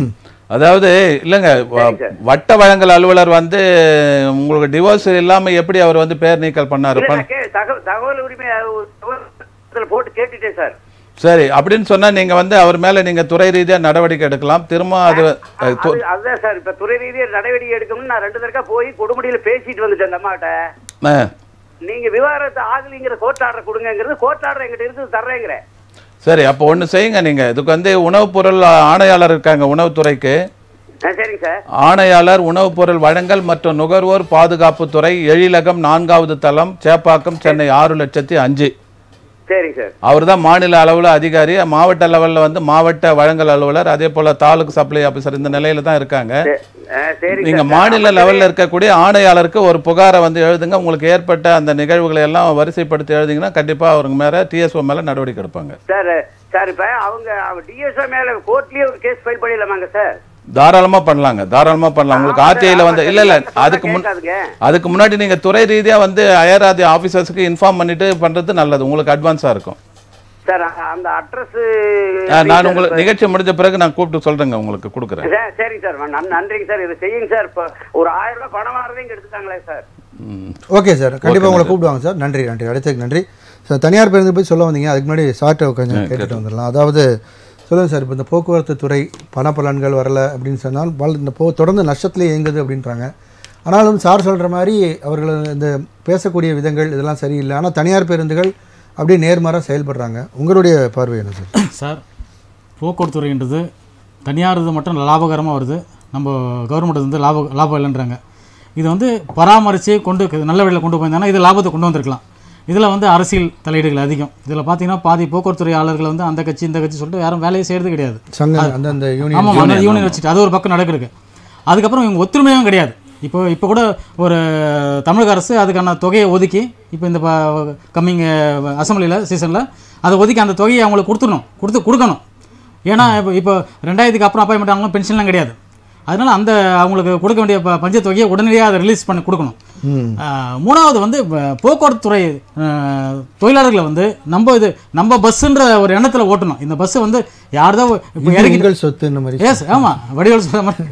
அதாவது இல்லைங்க வ- சரிங்க சார். வட்ட வழங்கல் அலுவலர் வந்து உங்களுக்கு டிவோர்ஸ் இல்லாம எப்படி அவர் வந்து பேர் நீக்கல் பண்ணாரு இல்ல, பண்ண நான் கே- தகவல் தகவல் உரிமை அஹ், தகவல் போட்டு கேட்டுட்டேன் சார் சரி அப்படின்னு சொன்னா நீங்க வந்து அவர் மேல நீங்க துறை ரீதியா நடவடிக்கை எடுக்கலாம் திரும்ப அது அஹ், து- அது- அதுதான் சார் இப்ப துறை ரீதியாக நடவடிக்கை எடுக்கணும்னு நான் ரெண்டு தடவை போய் கொடுமுடியில பேசிட்டு வந்துட்டேன் அந்த அம்மாட்ட அஹ், நீங்க விவாதத்தை ஆகலிங்கிற கோர்ட் ஆர்டர் கொடுங்கிறது கோர்ட் ஆர்டர் எங்கிட்ட இருந்து தர்றேங்கிறேன் சரி அப்போ ஒண்ணு செய்யுங்க நீங்க இதுக்கு வந்து உணவுப் பொருள் ஆணையாளர் இருக்காங்க உணவுத்துறைக்கு ஆ, சரிங்க சார் ஆணையாளர் உணவுப் பொருள் வழங்கல் மற்றும் நுகர்வோர் பாதுகாப்புத்துறை எழிலகம் நான்காவது தளம் சேப்பாக்கம் சென்னை ஆறு லட்சத்தி அஞ்சு சரிங்க சார் அவர் தான் மாநில அளவில் அதிகாரி மாவட்ட லெவலில் வந்து மாவட்ட வழங்கல் அலுவலர் அதே போல் தாலுக்கு சப்ளை ஆஃபீஸர் இந்த நிலையில தான் இருக்காங்க ஆ, சரிங்க நீங்க சார். மாநில ஆமா, லெவலில் இருக்கக்கூடிய ஆணையாளருக்கு ஒரு புகாரை வந்து எழுதுங்க உங்களுக்கு ஏற்பட்ட அந்த நிகழ்வுகளை எல்லாம் வரிசைப்படுத்தி எழுதிங்கன்னா கண்டிப்பா அவருக்கு மேல டிஎஸ்ஓ மேல நடவடிக்கை எடுப்பாங்க சார் சார் இப்ப அவங்க டிஎஸ்ஓ மேல கோர்ட்லயே ஒரு கேஸ் ஃபைல் பண்ணிடலாமாங்க சார் தாராளமா பண்ணலாங்க தாராளமா பண்ணலாம் உங்களுக்கு ஆமா, ஆர்டிஐல வந்து ஆமா, இல்ல இல்ல சொன்னா அதுக்கு முன் கேட்காதுங்க. அதுக்கு முன்னாடி நீங்க துறை ரீதியா வந்து அயராதி ஆபீசர்ஸ்க்கு இன்ஃபார்ம் பண்ணிட்டு பண்றது நல்லது உங்களுக்கு அட்வான்ஸா இருக்கும் சார் அந்த அட்ரஸ் ஆ, நான் உங்களுக்கு நிகழ்ச்சி முடிஞ்ச பிறகு நான் கூப்பிட்டு சொல்றேங்க உங்களுக்கு கொடுக்குறேன் சரிங்க சார் நன்- நன்றிங்க சார் இதை செய்யுங்க சார் இப்போ ஒரு ஆயிரம் ரூபாய் பணம் வாங்குறதே இங்க எடுத்துட்டாங்களே சார் ம். ஓகே சார் கண்டிப்பாக Okay, உங்களை sir. கூப்பிடுவாங்க சார் நன்றி நன்றி அடுத்ததுக்கு நன்றி சார் தனியார் பேருந்து போய் சொல்ல வந்தீங்க அதுக்கு முன்னாடி சார்ட்டை கொஞ்சம் கேட்டுட்டு வந்துடலாம் அதாவது சொல்லுங்கள் சார் இப்போ இந்த போக்குவரத்து துறை பண பலன்கள் வரல அப்படின்னு சொன்னால் வல்- இந்த போ தொடர்ந்து நஷ்டத்திலே இயங்குது அப்படின்றாங்க ஆனாலும் சார் சொல்கிற மாதிரி அவர்கள் இந்த பேசக்கூடிய விதங்கள் இதெல்லாம் சரியில்லை ஆனால் தனியார் பேருந்துகள் அப்படியே நேர்மாறாக செயல்படுறாங்க உங்களுடைய பார்வை என்ன சார் சார் போக்குவரத்து துறைன்றது தனியார் இது மட்டும் லாபகரமாக வருது நம்ம கவர்மெண்ட் வந்து லாப லாபம் இல்லைன்றாங்க இது வந்து பராமரித்து கொண்டு நல்ல வழியில் கொண்டு போயிருந்தாங்கன்னா இது லாபத்தை கொண்டு வந்திருக்கலாம் இதில் வந்து அரசியல் தலையீடுகள் அதிகம் இதில் பார்த்தீங்கன்னா பாதி போக்குவரத்து துறை ஆளர்கள் வந்து அந்த கட்சி இந்த கட்சி சொல்லிட்டு யாரும் வேலையை செய்கிறது கிடையாது சங்கம் அந்தந்த யூனியன் ஆமாம் அந்த யூனியன் வச்சுட்டு அது ஒரு பக்கம் நடக்குது அதுக்கப்புறம் இவங்க ஒத்துழைமையும் கிடையாது இப்போ இப்போ கூட ஒரு தமிழக அரசு அதுக்கான தொகையை ஒதுக்கி இப்போ இந்த கம்மிங் அசம்பிளியில் சீசனில் அதை ஒதுக்கி அந்த தொகையை அவங்களுக்கு கொடுத்துடணும் கொடுத்து கொடுக்கணும் ஏன்னா இப்போ இப்போ ரெண்டாயிரத்துக்கு அப்புறம் அப்பாயின்மெண்ட் ஆகணும் பென்ஷன்லாம் கிடையாது அதனால அந்த அவங்களுக்கு கொடுக்க வேண்டிய ப- பஞ்ச தொகையை உடனடியாக அதை ரிலீஸ் பண்ணி கொடுக்கணும் ஆஹ், மூணாவது வந்து ப- போக்குவரத்து துறை ஆஹ், தொழிலாளர்களை வந்து நம்ம இது நம்ம பஸ்ஸுன்ற ஒரு எண்ணத்தில் ஓட்டணும் இந்த பஸ்ஸை வந்து யார்தோ இப்போ இது இறக்கி உங்கள் சொத்து இந்த மாதிரி எஸ் ஆமாம் வடிவல் சொல்ற மாதிரி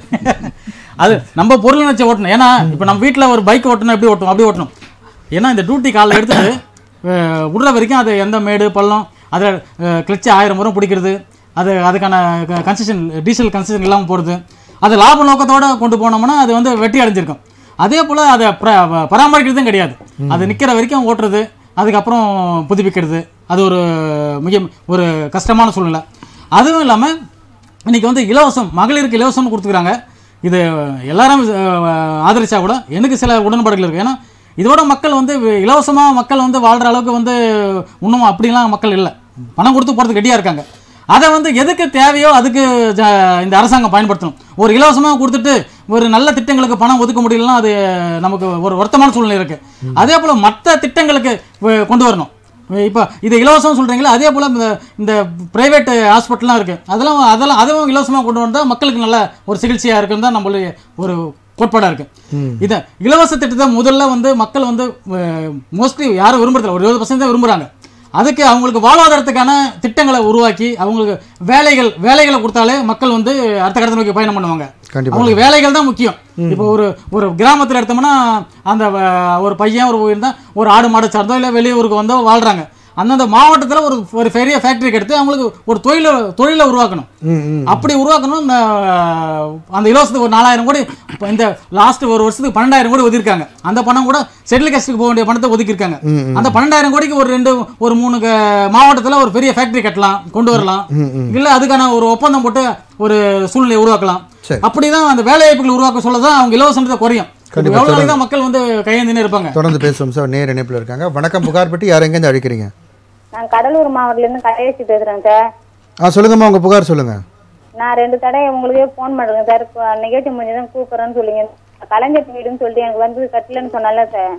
அது நம்ம பொருள் நினச்சி ஓட்டணும் ஏன்னா இப்போ நம்ம வீட்டில் ஒரு பைக் ஓட்டணும் எப்படி ஓட்டணும் அப்படி ஓட்டணும் ஏன்னா இந்த டியூட்டி காலில் எடுத்துட்டு அஹ், விடுற வரைக்கும் அது எந்த மேடு பள்ளம் அதில் கிளச்சு ஆயிரம் முறை பிடிக்கிறது அது அதுக்கான கன்செஷன் டீசல் கன்செஷன் இல்லாமல் போகிறது அது லாப நோக்கத்தோட கொண்டு போனோம்னா அது வந்து வெட்டி அடைஞ்சிருக்கும் அதே போல் அதை பர- பராமரிக்கிறதும் கிடையாது அது நிற்கிற வரைக்கும் ஓட்டுறது அதுக்கப்புறம் புதுப்பிக்கிறது அது ஒரு மிக ஒரு கஷ்டமான சூழ்நிலை அதுவும் இல்லாமல் இன்னைக்கு வந்து இலவசம் மகளிருக்கு இலவசம்னு கொடுத்துக்கிறாங்க இது எல்லாரும் அஹ், ஆதரிச்சா கூட எனக்கு சில உடன்பாடுகள் இருக்குது ஏன்னா இதோட மக்கள் வந்து இலவசமாக மக்கள் வந்து வாழ்கிற அளவுக்கு வந்து இன்னும் அப்படிலாம் மக்கள் இல்லை பணம் கொடுத்து போகிறதுக்கு ரெடியாக இருக்காங்க அதை வந்து எதுக்கு தேவையோ அதுக்கு ஜ- இந்த அரசாங்கம் பயன்படுத்தணும் ஒரு இலவசமாக கொடுத்துட்டு ஒரு நல்ல திட்டங்களுக்கு பணம் ஒதுக்க முடியலன்னா அது நமக்கு ஒரு வருத்தமான சூழ்நிலை இருக்குது அதே போல் மற்ற திட்டங்களுக்கு வ- கொண்டு வரணும் இப்போ இது இலவசம் சொல்கிறீங்களா அதே போல் இந்த இந்த ப்ரைவேட் ஹாஸ்பிட்டல்லாம் இருக்குது அதெல்லாம் அதெல்லாம் அதுவும் இலவசமாக கொண்டு வந்தால் மக்களுக்கு நல்ல ஒரு சிகிச்சையாக இருக்குன்னு தான் நம்மளுடைய ஒரு கோட்பாடாக இருக்குது இதை இலவச திட்டத்தை முதல்ல வந்து மக்கள் வந்து மோஸ்ட்லி யாரும் விரும்புறதில்ல ஒரு இருபது பர்சன்ட் தான் விரும்புகிறாங்க அதுக்கு அவங்களுக்கு வாழ்வாதாரத்துக்கான திட்டங்களை உருவாக்கி அவங்களுக்கு வேலைகள் வேலைகளை கொடுத்தாலே மக்கள் வந்து அடுத்த கடத்த நோக்கி பயணம் பண்ணுவாங்க கண்டிப்பா. அவங்களுக்கு வேலைகள் தான் முக்கியம் இப்போ ஒரு ஒரு கிராமத்தில் எடுத்தோம்னா அந்த வ- ஒரு பையன் ஒரு இருந்தா ஒரு ஆடு மாடு சார்ந்தோ இல்லை வெளியூருக்கு வந்தோ வாழ்றாங்க அந்தந்த மாவட்டத்தில் ஒரு ஒரு பெரிய ஃபேக்டரிக்கு எடுத்து அவங்களுக்கு ஒரு தொழிலை தொழிலை உருவாக்கணும் ம் ம் அப்படி உருவாக்கணும் இந்த அந்த இலவசத்துக்கு ஒரு நாலாயிரம் கோடி இப்ப இந்த லாஸ்ட் ஒரு வருஷத்துக்கு பன்னெண்டாயிரம் கோடி ஒதுக்கிருக்காங்க அந்த பணம் கூட செட்டில் கேஸ்ட்டுக்கு போக வேண்டிய பணத்தை ஒதுக்கியிருக்காங்க அந்த பன்னெண்டாயிரம் கோடிக்கு ஒரு ரெண்டு ஒரு மூணு க- மாவட்டத்துல ஒரு பெரிய ஃபேக்டரி கட்டலாம் கொண்டு வரலாம் இல்ல அதுக்கான ஒரு ஒப்பந்தம் போட்டு ஒரு சூழ்நிலையை உருவாக்கலாம் சரி. அப்படிதான் அந்த வேலை வாய்ப்புகள் உருவாக்க சொல்லதான் அவங்க இலவசத்தை குறையும் கண்டிப்பா, எவ்வளவு நாளைக்கு தான் மக்கள் வந்து கையேந்தினே இருப்பாங்க தொடர்ந்து பேசுவோம் சார் நேர் இணைப்பில் இருக்காங்க வணக்கம் புகார்பட்டி யார் எங்கேருந்து அழைக்கிறீங்க நான் கடலூர் மாவட்டத்துலேருந்து கடையேசி பேசுகிறேன் சார் ஆ சொல்லுங்கம்மா உங்கள் புகார் சொல்லுங்கள் நான் ரெண்டு தடவை உங்களுக்கே ஃபோன் பண்ணுறேன் சார் இப்போ நிகழ்ச்சி முடிஞ்சதான் கூப்பிட்றேன்னு சொல்லிங்க கலைஞர் வீடுன்னு சொல்லிட்டு எனக்கு வந்து கட்டலன்னு சொன்னல சார்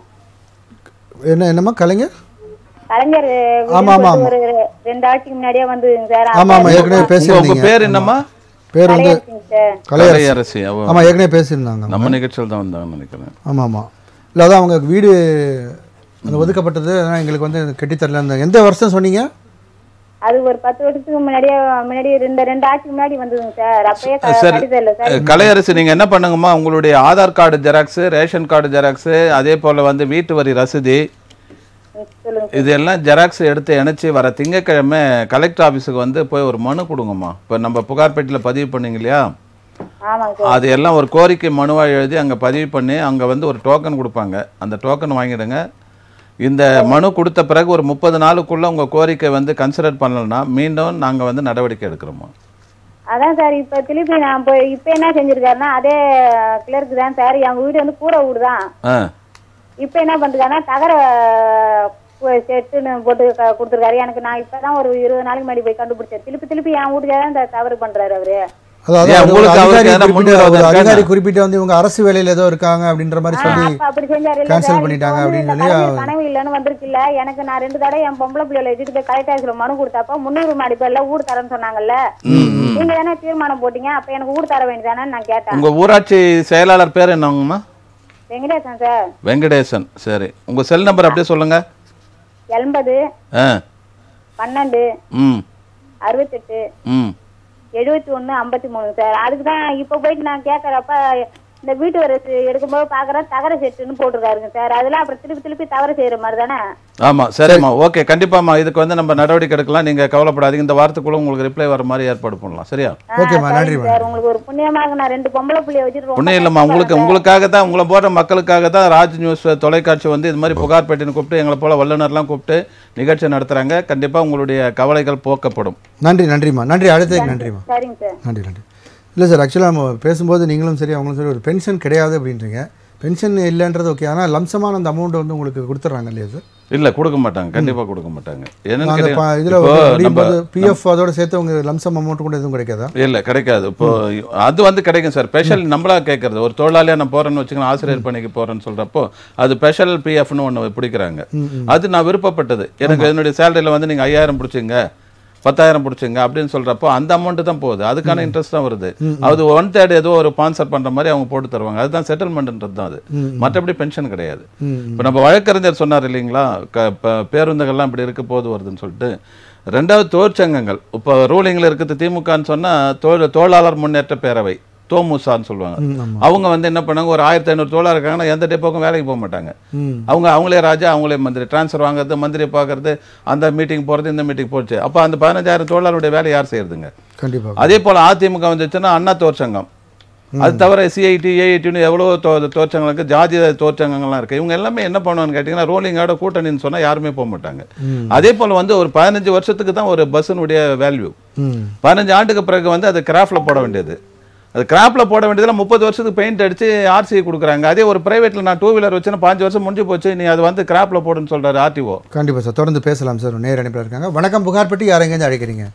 என்ன என்னம்மா கலைஞர் கலைஞர் வீடுன்னு ஆமா, ஆமா, சொல்லிட்டு ஒரு ரெண்டு ஆட்சிக்கு முன்னாடியே வந்துங்க சார் ஆமாம் ஆமாம் ஏற்கனவே உங்க உங்க பேசியிருந்தீங்க பேர் என்னம்மா பேர் வந்து கலையரசிங்க சார் கலையரசி கலையரசி அவ ஆமாம் ஏற்கனவே பேசியிருந்தாங்க நம்ம நிகழ்ச்சியில் தான் வந்தாங்கன்னு நினைக்கிறேன் ஆமாம் ஆமாம் இல்லை அதான் அவங்க வீடு அந்த ஒதுக்கப்பட்டது ஆனால் எங்களுக்கு வந்து கட்டித்தரல அந்த எந்த வருஷம் சொன்னீங்க அது ஒரு பத்து வருஷத்துக்கு முன்னாடியே முன்னாடி ரெண்டு ரெண்டு ஆட்சிக்கு முன்னாடி வந்ததுங்க சார் அப்பயே க- சரி கடிதம் இல்ல சார் கலையரசு நீங்க என்ன பண்ணுங்கம்மா உங்களுடைய Aadhaar card xerox ration card xerox அதே போல வந்து வீட்டு வரி ரசீது சொல்லுங்க இதெல்லாம் ஜெராக்ஸ் எடுத்து இணைச்சி வர திங்கக்கிழமை கலெக்டர் ஆஃபீஸுக்கு வந்து போய் ஒரு மனு கொடுங்கம்மா இப்போ நம்ம புகார்பேட்டில் பதிவு பண்ணீங்க இல்லையா ஆமாங்க சார் அது எல்லாம் ஒரு கோரிக்கை மனுவாக எழுதி அங்கே பதிவு பண்ணி அங்கே வந்து ஒரு டோக்கன் கொடுப்பாங்க அந்த டோக்கன் வாங்கிடுங்க இந்த மனு கொடுத்த பிறகு ஒரு முப்பது நாளுக்குள்ள உங்கள் கோரிக்கை வந்து கன்சிடர் பண்ணலைன்னா மீண்டும் நாங்கள் வந்து நடவடிக்கை எடுக்கிறோமா அதான் சார் இப்ப திருப்பி நான் போய் இப்ப என்ன செஞ்சிருக்காருன்னா அதே கிளர்க்கு தான் சார் என் வீடு வந்து கூரை வீடு தான் ஆ இப்ப என்ன பண்றாருன்னா தகர அஹ், செட்டுன்னு போட்டு க- கொடுத்திருக்காரு எனக்கு நான் இப்பதான் ஒரு இருபது நாளைக்கு முன்னாடி போய் கண்டுபிடிச்சேன் திருப்பி திருப்பி என் வீட்டுக்காக தான் இந்த தவறு பண்றாரு அவரு அதாவது ஏன் ஒரு உங்களுக்கு அவருக்கு அதிகாரி எதனா குறிப்பிட்டு முன்னுரிமை ஒரு இருக்காங்க? அதிகாரி குறிப்பிட்டு வந்து இவங்க அரசு வேலையில ஏதோ இருக்காங்க அப்படின்ற மாதிரி சொல்லி அப்ப அப்படி செஞ்சாரு இல்ல cancel சார், பண்ணிட்டாங்க இப்ப வந்து அப்படின்னு இந்த சொல்லி கடைசி கனவு இல்லைன்னு வந்திருக்குல்ல எனக்கு நான் ரெண்டு தடவை என் பொம்பளை பிள்ளைகளை வச்சுட்டு போய் கலெக்டர் ஆஃபீஸ்ல மனு கொடுத்தப்ப முன்னூறு அடிப்படையில ஊர் தரேன்னு சொன்னாங்கல்ல நீங்க தானே தீர்மானம் போட்டீங்க அப்ப எனக்கு ஊர் தர வேண்டியதானே நான் கேட்டேன் உங்கள் ஊராட்சி செயலாளர் பேர் என்னங்கம்மா வெங்கடேசன் சார் வெங்கடேசன் சரி உங்கள் செல் நம்பர் அப்படியே சொல்லுங்கள் எண்பது ஆ பன்னெண்டு ம் அறுபத்தெட்டு ம் எழுபத்தி ஒண்ணு ஐம்பத்தி மூணு சார் அதுக்கு தான் இப்ப போயிட்டு நான் கேட்கறப்ப இந்த வீட்டு வரசு எடுக்கும்போது பாக்குறேன் தகர செட்டுன்னு போட்டிருக்காருங்க சார் அதெல்லாம் அப்புறம் திருப்பி திருப்பி தவறு செய்யற மாதிரி தானே ஆமாம் சரிம்மா ஓகே கண்டிப்பாம்மா இதுக்கு வந்து நம்ம நடவடிக்கை எடுக்கலாம் நீங்கள் கவலைப்படாதீங்க இந்த வாரத்துக்குள்ள உங்களுக்கு ரிப்ளை வர மாதிரி ஏற்பாடு பண்ணலாம் சரியா ஓகேம்மா நன்றி சரிங்க சார் உங்களுக்கு ஒரு புண்ணியமாக நான் ரெண்டு பொம்பளை புள்ளைய வச்சுட்டு ரொம்ப ஒன்றும் இல்லைம்மா உங்களுக்கு உங்களுக்காக தான் உங்களை போன்ற மக்களுக்காக தான் ராஜ் நியூஸ் தொலைக்காட்சி வந்து இது மாதிரி புகார்பேட்டின்னு கூப்பிட்டு எங்களை போல வல்லுநர்லாம் கூப்பிட்டு நிகழ்ச்சி நடத்துகிறாங்க கண்டிப்பாக உங்களுடைய கவலைகள் போக்கப்படும் நன்றி நன்றிம்மா நன்றி அடுத்ததுக்கு நன்றிம்மா சரிங்க சார் நன்றி நன்றி இல்லை சார் ஆக்சுவலாக நம்ம பேசும்போது நீங்களும் சரி அவங்களும் சரி ஒரு பென்ஷன் கிடையாது அப்படின்றீங்க பென்ஷன் இல்லைன்றது ஓகே ஆனால் லம்சமான அந்த அமௌண்ட் வந்து உங்களுக்கு கொடுத்துட்றாங்க இல்லையா சார் இல்லை கொடுக்க மாட்டாங்க கண்டிப்பாக கொடுக்க மாட்டாங்க என்னன்னு அந்த கேட்டீங்கன்னா, இதில் இப்போ நம்ம போது பிஎஃப் அதோட சேர்த்து உங்க லம்சம் அமௌண்ட் கூட எதுவும் கிடைக்காதா இல்லை கிடைக்காது இப்போ அது வந்து கிடைக்கும் சார் ஸ்பெஷல் நம்மளா கேட்கறது ஒரு தொழிலாளியாக நான் போறேன்னு வச்சுக்கோங்க ஆசிரியர் பணிக்கு போறேன்னு சொல்றப்போ அது ஸ்பெஷல் பிஎஃப்னு ஒன்று பிடிக்கிறாங்க அது நான் விருப்பப்பட்டது எனக்கு என்னுடைய சேலரியில் வந்து நீங்க ஐயாயிரம் பிடிச்சிங்க பத்தாயிரம் பிடிச்சிங்க அப்படின்னு சொல்றப்போ அந்த அமௌண்ட் தான் போகுது அதுக்கான இன்ட்ரெஸ்ட் தான் வருது அது ஒன் தேர்ட் ஏதோ ஒரு ஸ்பான்சர் பண்ற மாதிரி அவங்க போட்டு தருவாங்க அதுதான் செட்டில்மெண்ட்ன்றது தான் அது மற்றபடி பென்ஷன் கிடையாது இப்போ நம்ம வழக்கறிஞர் சொன்னார் இல்லைங்களா க- ப- பேருந்துகள்லாம் இப்படி இருக்க போது வருதுன்னு சொல்லிட்டு ரெண்டாவது தொழிற்சங்கங்கள் இப்போ ரூலிங்கில் இருக்குது திமுகன்னு சொன்னால் தொழில் தொழிலாளர் முன்னேற்ற பேரவை தோமுசான்னு சொல்லுவாங்க அவங்க வந்து என்ன பண்ணாங்க ஒரு ஆயிரத்தி ஐநூறு தொழிலாளர் இருக்காங்கன்னா எந்த டெப்போக்கும் வேலைக்கு போக மாட்டாங்க அவங்க அவங்களே ராஜா அவங்களே மந்திரி ட்ரான்ஸ்ஃபர் வாங்குறது மந்திரி பார்க்கறது அந்த மீட்டிங் போகிறது இந்த மீட்டிங் போச்சு அப்போ அந்த பதினஞ்சாயிரம் தொழிலாளருடைய வேலை யார் செய்யறதுங்க கண்டிப்பாக அதே போல் அதிமுக வந்துச்சுன்னா அண்ணா தொழிற்சங்கம் அது தவிர சிஐடி ஏஐடின்னு எவ்வளோ தோ தொழிற்சங்கங்களுக்கு ஜாதி தொழிற்சங்கங்கள்லாம் இருக்குது இவங்க எல்லாமே என்ன பண்ணுவான்னு கேட்டிங்கன்னா ரோலிங்கோட கூட்டணின்னு சொன்னால் யாருமே போக மாட்டாங்க அதே போல் வந்து ஒரு பதினஞ்சு வருஷத்துக்கு தான் ஒரு பஸ்ஸினுடைய வேல்யூ ம் பதினஞ்சு ஆண்டுக்கு பிறகு வந்து அது கிராஃப்டில் போட வேண்டியது அது கிராஃப்டில் போட வேண்டியதில் முப்பது வருஷத்துக்கு பெயிண்ட் அடித்து ஆர்சி கொடுக்குறாங்க அதே ஒரு பிரைவேட்டில் நான் டூ வீலர் வச்சுன்னா பாஞ்சு வருஷம் முடிஞ்சு போச்சு நீ அது வந்து கிராஃப்டில் போடுன்னு சொல்கிறாரு ஆர்டிஓ கண்டிப்பாக சார் தொடர்ந்து பேசலாம் சார் நேர் அனுப்பில் இருக்காங்க வணக்கம் புகார்பட்டி யார் எங்கேருந்து அழைக்கிறீங்க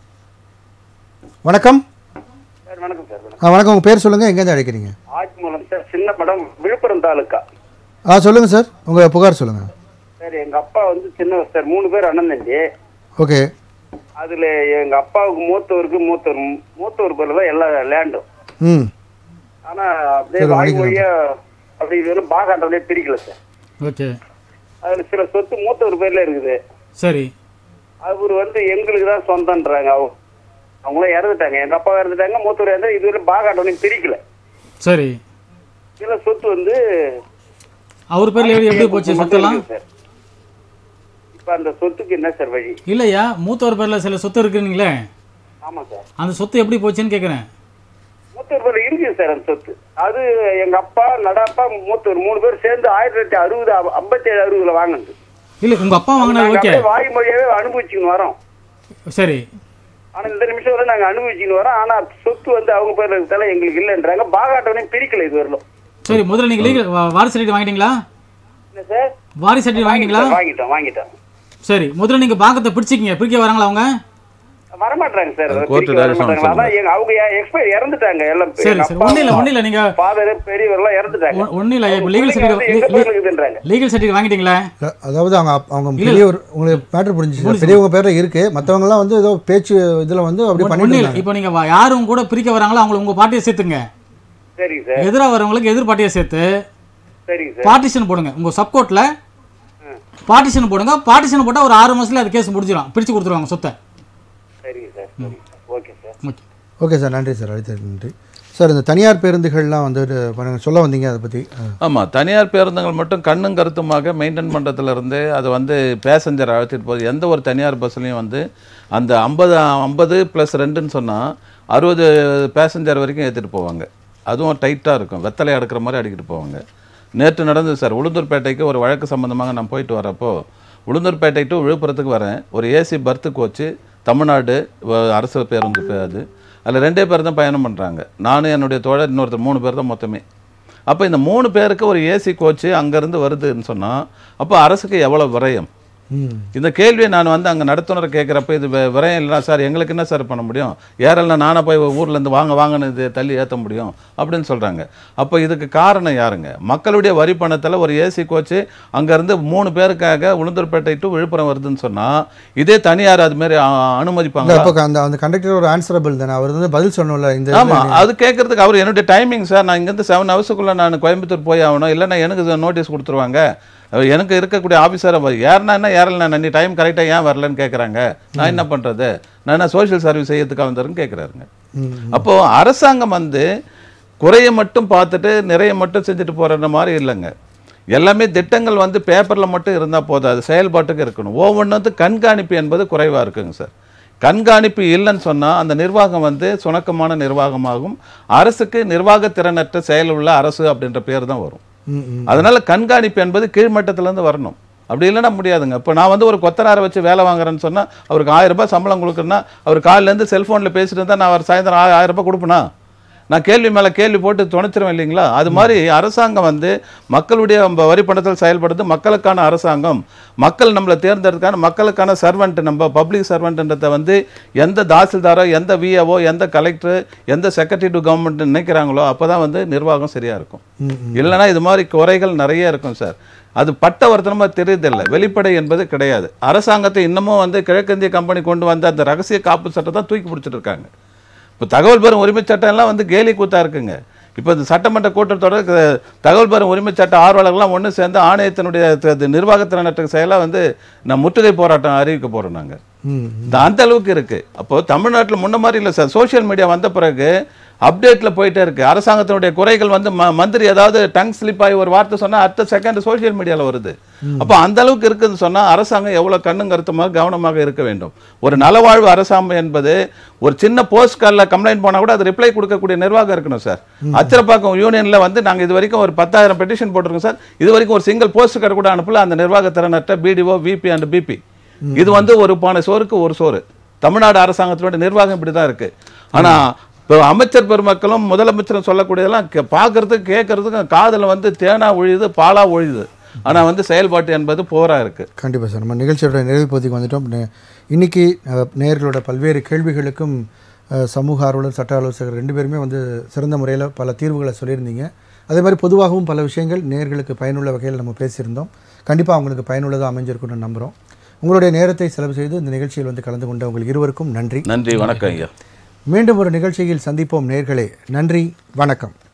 வணக்கம் சார் வணக்கம் சார் வணக்கம் ஆ வணக்கம் உங்கள் பேர் சொல்லுங்கள் எங்கேருந்து அழைக்கிறீங்க ஆட்சி மூலம் சார் சின்ன படம் விழுப்புரம் தாலுக்கா ஆ சொல்லுங்கள் சார் உங்கள் புகார் சொல்லுங்கள் சார் எங்க அப்பா வந்து சின்னவர் சார் மூணு பேர் அண்ணன் தம்பி ஓகே அதுல எங்க அப்பாவுக்கு மூத்தவருக்கு மூத்தவர் மூத்தவர் பேர்ல தான் எல்லா லேண்டும் ம் ஆனா அப்படியே சரி, வாய்மொழியா அப்படி வெறும் பாகாண்டவனே பிரிக்கல சார் ஓகே அதுல சில சொத்து மூத்தவர் பேர்ல இருக்குது சரி அவர் வந்து எங்களுக்கு தான் சொந்தன்றாங்க அவங்க அவங்களும் இறந்துட்டாங்க எங்க அப்பா இறந்துட்டாங்க மூத்தவர் இறந்து இதுவரை பாகாண்டவனே பிரிக்கல சரி சில சொத்து வந்து அவர் பேர்ல எப்படி எப்படி போச்சு சொத்தெல்லாம் சார் இப்ப அந்த சொத்துக்கு என்ன சார் வழி இல்லையா மூத்தவர் பேர்ல சில சொத்து இருக்குன்னீங்களே ஆமா சார் அந்த சொத்து எப்படி போச்சுன்னு கேட்குறேன் மூத்தூர் பேர்ல இருக்குது சார் அந்த சொத்து அது எங்க அப்பா நடப்பா மூத்தூர் மூணு பேர் சேர்ந்து ஆயிரத்தி தொள்ளாயிரத்தி அறுபது ஐம்பத்தி ஏழு அறுபதுல வாங்கினது இல்லை உங்க அப்பா வாங்கினது நாங்க ஓகே அப்படியே வாய்மொழியாவே அனுபவிச்சுன்னு வரோம் சரி ஆனா இந்த நிமிஷம் வரை நாங்க அனுபவிச்சுன்னு வரோம் ஆனா சொத்து வந்து அவங்க பேர்ல இருக்கிறதால எங்களுக்கு இல்லைன்றாங்க பாகாட்டவனே பிரிக்கல இது வரலும் சரி முதல்ல நீங்க லீகல் வாரிசு சர்டிஃபிகேட் வாங்கிட்டீங்களா இல்ல சார் வாரிசு சர்டிஃபிகேட் வாங்கிட்டீங்களா வாங்கிட்டோம் வாங்கிட்டோம் சரி முதல்ல நீங்க பாகத்தை பிடிச்சிக்கிங்க பிரிக்க வராங்களா அவங்க வரமாட்டாங்க சார் அது அதை court பிரிக்க direction வரமாட்டாங்க. அதான் எங்க அவங்க எக்ஸ்பயர் இறந்துட்டாங்க எல்லாம் சரி சரி ஒன்றும் இல்லை ஒன்றும் இல்லை நீங்க ஃபாதர் பெரியவர்லாம் இறந்துட்டாங்க ஒன்றும் இல்லை இப்போ லீகல் பிள்ளைங்க வந்து எங்க பேர்ல இருக்குதுன்றாங்க சர்டிஃபிகேட் லீகல் சர்டிஃபிகேட் வாங்கிட்டீங்களா அ- அதாவது அவங்க அப்- அவங்க பெரியவர் உங்களுக்கு மேட்டர் புரிஞ்சுச்சு சார். பெரியவங்க பேரில் இருக்குது மற்றவங்கலாம் வந்து ஏதோ பேச்சு இதில் வந்து அப்படி ஒன்றும் பண்ணிட்டு இல்லை இருந்தாங்க இப்போ நீங்க வா- யாரும் கூட பிரிக்க வராங்களோ அவங்கள உங்க பார்ட்டியை சேர்த்துங்க சரிங்க சார் எதிராக வரவங்களுக்கு எதிர் பார்ட்டியை சேர்த்து சரிங்க சார் பார்ட்டிஷன் போடுங்க உங்க சப்கோர்ட்ல பார்ட்டிஷன் போடுங்க பார்ட்டிஷன் போட்டா ஒரு ஆறு மாசத்துல அது கேஸ் முடிஞ்சிடும் பிரிச்சு கொடுத்துருவாங்க சொத்தை okay sir okay okay sir நன்றி சார் அழைத்ததுக்கு நன்றி சார் இந்த தனியார் பேருந்துகள்லாம் வந்து பண்ண- சொல்ல வந்தீங்க அதை பற்றி ஆமாம் தனியார் பேருந்துகள் மட்டும் கண்ணும் கருத்துமாக மெயின்டைன் பண்ணுறதுலேருந்து அது வந்து பேசஞ்சர் அழைச்சிட்டு போகுது எந்த ஒரு தனியார் பஸ்லையும் வந்து அந்த ஐம்பது ஐம்பது ப்ளஸ் ரெண்டுன்னு சொன்னால் அறுபது பேசஞ்சர் வரைக்கும் ஏற்றிட்டு போவாங்க அதுவும் டைட்டாக இருக்கும் வெத்தலை அடுக்கிற மாதிரி அடிக்கிட்டு போவாங்க நேற்று நடந்தது சார் உளுந்தூர்பேட்டைக்கு ஒரு வழக்கு சம்மந்தமாக நான் போயிட்டு வரப்போ உளுந்தூர்பேட்டை டு விழுப்புரத்துக்கு வரேன் ஒரு ஏசி பர்த்து கோச்சு தமிழ்நாடு வ- அரசு பேருந்து பே- அது அதில் ரெண்டே பேர் தான் பயணம் பண்ணுறாங்க நானும் என்னுடைய தோழர் இன்னொருத்தர் மூணு பேர் தான் மொத்தமே அப்போ இந்த மூணு பேருக்கு ஒரு ஏசி கோச்சு அங்கேருந்து வருதுன்னு சொன்னால் அப்போ அரசுக்கு எவ்வளோ விரயம் இந்த கேள்வியை நான் வந்து அங்கே நடத்துனரை கேட்குறப்ப இது வி- விரயம் இல்லை சார் எங்களுக்கு என்ன சார் பண்ண முடியும் ஏறலாம் நானே போய் ஊர்லேருந்து வாங்க வாங்கன்னு இது தள்ளி ஏற்ற முடியும் அப்படின்னு சொல்கிறாங்க அப்போ இதுக்கு காரணம் யாருங்க மக்களுடைய வரி பணத்தில் ஒரு ஏசி கோச்சு அங்கேருந்து மூணு பேருக்காக உளுந்தூர்பேட்டை டு விழுப்புரம் வருதுன்னு சொன்னால் இதே தனியார் அது மாதிரி அ- அனுமதிப்பாங்க அப்போ அந்த அந்த கண்டக்டர் ஒரு ஆன்சரபிள் தானே அவர் வந்து பதில் சொன்னோம்ல இந்த ஆமா அது கேட்கறதுக்கு அவர் என்னுடைய டைமிங் சார் நான் இங்கேருந்து செவன் ஹவர்ஸுக்குள்ள நான் கோயம்புத்தூர் போய் ஆகணும் இல்லைன்னா எனக்கு நோட்டீஸ் கொடுத்துருவாங்க அஹ் எனக்கு இருக்கக்கூடிய ஆஃபீஸரை ஏறினா என்ன ஏறல நீ டைம் கரெக்டாக ஏன் வரலன்னு கேட்குறாங்க நான் என்ன பண்ணுறது நான் என்ன சோஷியல் சர்வீஸ் செய்யறதுக்காக வந்தாருன்னு கேட்குறாருங்க அப்போ அரசாங்கம் வந்து குறைய மட்டும் பார்த்துட்டு நிறைய மட்டும் செஞ்சுட்டு போகிற மாதிரி இல்லைங்க எல்லாமே திட்டங்கள் வந்து பேப்பரில் மட்டும் இருந்தால் போதும் அது செயல்பாட்டுக்கு இருக்கணும் ஒவ்வொன்று வந்து கண்காணிப்பு என்பது குறைவாக இருக்குங்க சார் கண்காணிப்பு இல்லைன்னு சொன்னால் அந்த நிர்வாகம் வந்து சுணக்கமான நிர்வாகமாகும் அரசுக்கு நிர்வாகத்திறனற்ற செயல் உள்ள அரசு அப்படின்ற பேர் தான் வரும் அதனால கண்காணிப்பு என்பது கீழ்மட்டத்திலேருந்து வரணும் அப்படி இல்லைன்னா முடியாதுங்க இப்போ நான் வந்து ஒரு கொத்தனாரை வச்சு வேலை வாங்குறேன்னு சொன்னால் அவருக்கு ஆயிரம் ரூபாய் சம்பளம் கொடுக்குறேன்னா அவர் காலையிலேருந்து செல்ஃபோனில் பேசிட்டு இருந்தால் நான் அவர் சாயந்தரம் ஆ- ஆயிரம் ரூபாய் கொடுப்பேனா நான் கேள்வி மேலே கேள்வி போட்டு துணைச்சிருவேன் இல்லைங்களா அது மாதிரி அரசாங்கம் வந்து மக்களுடைய நம்ம வரி பணத்தில் செயல்படுது மக்களுக்கான அரசாங்கம் மக்கள் நம்மளை தேர்ந்தெடுக்கான மக்களுக்கான சர்வெண்ட் நம்ம பப்ளிக் சர்வெண்ட்ன்றதை வந்து எந்த தாசில்தாரோ எந்த விஏஓ எந்த கலெக்டர் எந்த செக்ரட்டரி டு கவர்மெண்ட் நினைக்கிறாங்களோ அப்போ தான் வந்து நிர்வாகம் சரியாக இருக்கும் இல்லைன்னா இது மாதிரி குறைகள் நிறைய இருக்கும் சார் அது பட்டவர்த்தனமாக தெரியுதில்லை வெளிப்படை என்பது கிடையாது அரசாங்கத்தை இன்னமும் வந்து கிழக்கிந்திய கம்பெனி கொண்டு வந்த அந்த ரகசிய காப்பு சட்டத்தை தூக்கி பிடிச்சிட்டு இருக்காங்க இப்போ தகவல் பெறும் உரிமை சட்டம் எல்லாம் வந்து கேலி கூத்தா இருக்குங்க இப்போ இந்த சட்டமன்ற கூட்டத்தொடர் க- தகவல் பெறும் உரிமை சட்ட ஆர்வலர்கள்லாம் ஒன்று சேர்ந்து ஆணையத்தினுடைய த- த- நிர்வாகத்திறனற்ற செயலாக வந்து நான் முற்றுகை போராட்டம் அறிவிக்க போகிறோம் நாங்கள் இந்த அந்த அளவுக்கு இருக்கு அப்போ தமிழ்நாட்டில் முன்ன மாதிரி இல்லை சார் சோஷியல் மீடியா வந்த பிறகு அப்டேட்ல போயிட்டே இருக்கு அரசாங்கத்தினுடைய குறைகள் வந்து ம- மந்திரி ஏதாவது டங் ஸ்லிப் ஆகி ஒரு வார்த்தை சொன்னா அடுத்த செகண்ட் சோஷியல் மீடியால வருது அப்போ அந்த அளவுக்கு இருக்குன்னு சொன்னா அரசாங்கம் எவ்வளவு கண்ணும் கருத்துமாக கவனமாக இருக்க வேண்டும் ஒரு நலவாழ்வு அரசாங்கம் என்பது ஒரு சின்ன போஸ்ட் காலில் கம்ப்ளைண்ட் போனா கூட அது ரிப்ளை கொடுக்கக்கூடிய நிர்வாகம் இருக்கணும் சார் அச்சரப்பாக்கம் யூனியன்ல வந்து நாங்க இது வரைக்கும் ஒரு பத்தாயிரம் பெட்டிஷன் போட்டிருக்கோம் சார் இது வரைக்கும் ஒரு சிங்கிள் போஸ்ட் கார்டு கூட அனுப்பல அந்த நிர்வாகத்திறனற்ற பிடிஓ விபி அண்ட் பிபி இது வந்து ஒரு பானை சோறுக்கு ஒரு சோறு தமிழ்நாடு அரசாங்கத்தினுடைய நிர்வாகம் இப்படி தான் இருக்கு ஆனா இப்போ அமைச்சர் பெருமக்களும் முதலமைச்சரும் சொல்லக்கூடியதெல்லாம் கே- பார்க்கறதுக்கு கேட்கறதுக்கு காதுல வந்து தேனா ஒழியுது பாலா ஒழியுது ஆனா வந்து செயல்பாட்டு என்பது போரா இருக்கு கண்டிப்பாக சார் நம்ம நிகழ்ச்சியோட நிறைவு பகுதிக்கு வந்துட்டோம் நே- இன்னைக்கு அஹ், நேயர்களோட பல்வேறு கேள்விகளுக்கும் அஹ், சமூக ஆர்வலர் சட்ட ஆலோசகர் ரெண்டு பேருமே வந்து சிறந்த முறையில் பல தீர்வுகளை சொல்லியிருந்தீங்க அதே மாதிரி பொதுவாகவும் பல விஷயங்கள் நேயர்களுக்கு பயனுள்ள வகையில் நம்ம பேசியிருந்தோம் கண்டிப்பாக அவங்களுக்கு பயனுள்ளதாக அமைஞ்சிருக்கும்னு நம்புகிறோம் உங்களுடைய நேரத்தை செலவு செய்து இந்த நிகழ்ச்சியில் வந்து கலந்து கொண்ட உங்களுக்கு இருவருக்கும் நன்றி நன்றி வணக்கம் ஐயா மீண்டும் ஒரு நிகழ்ச்சியில் சந்திப்போம் நேர்களே நன்றி வணக்கம்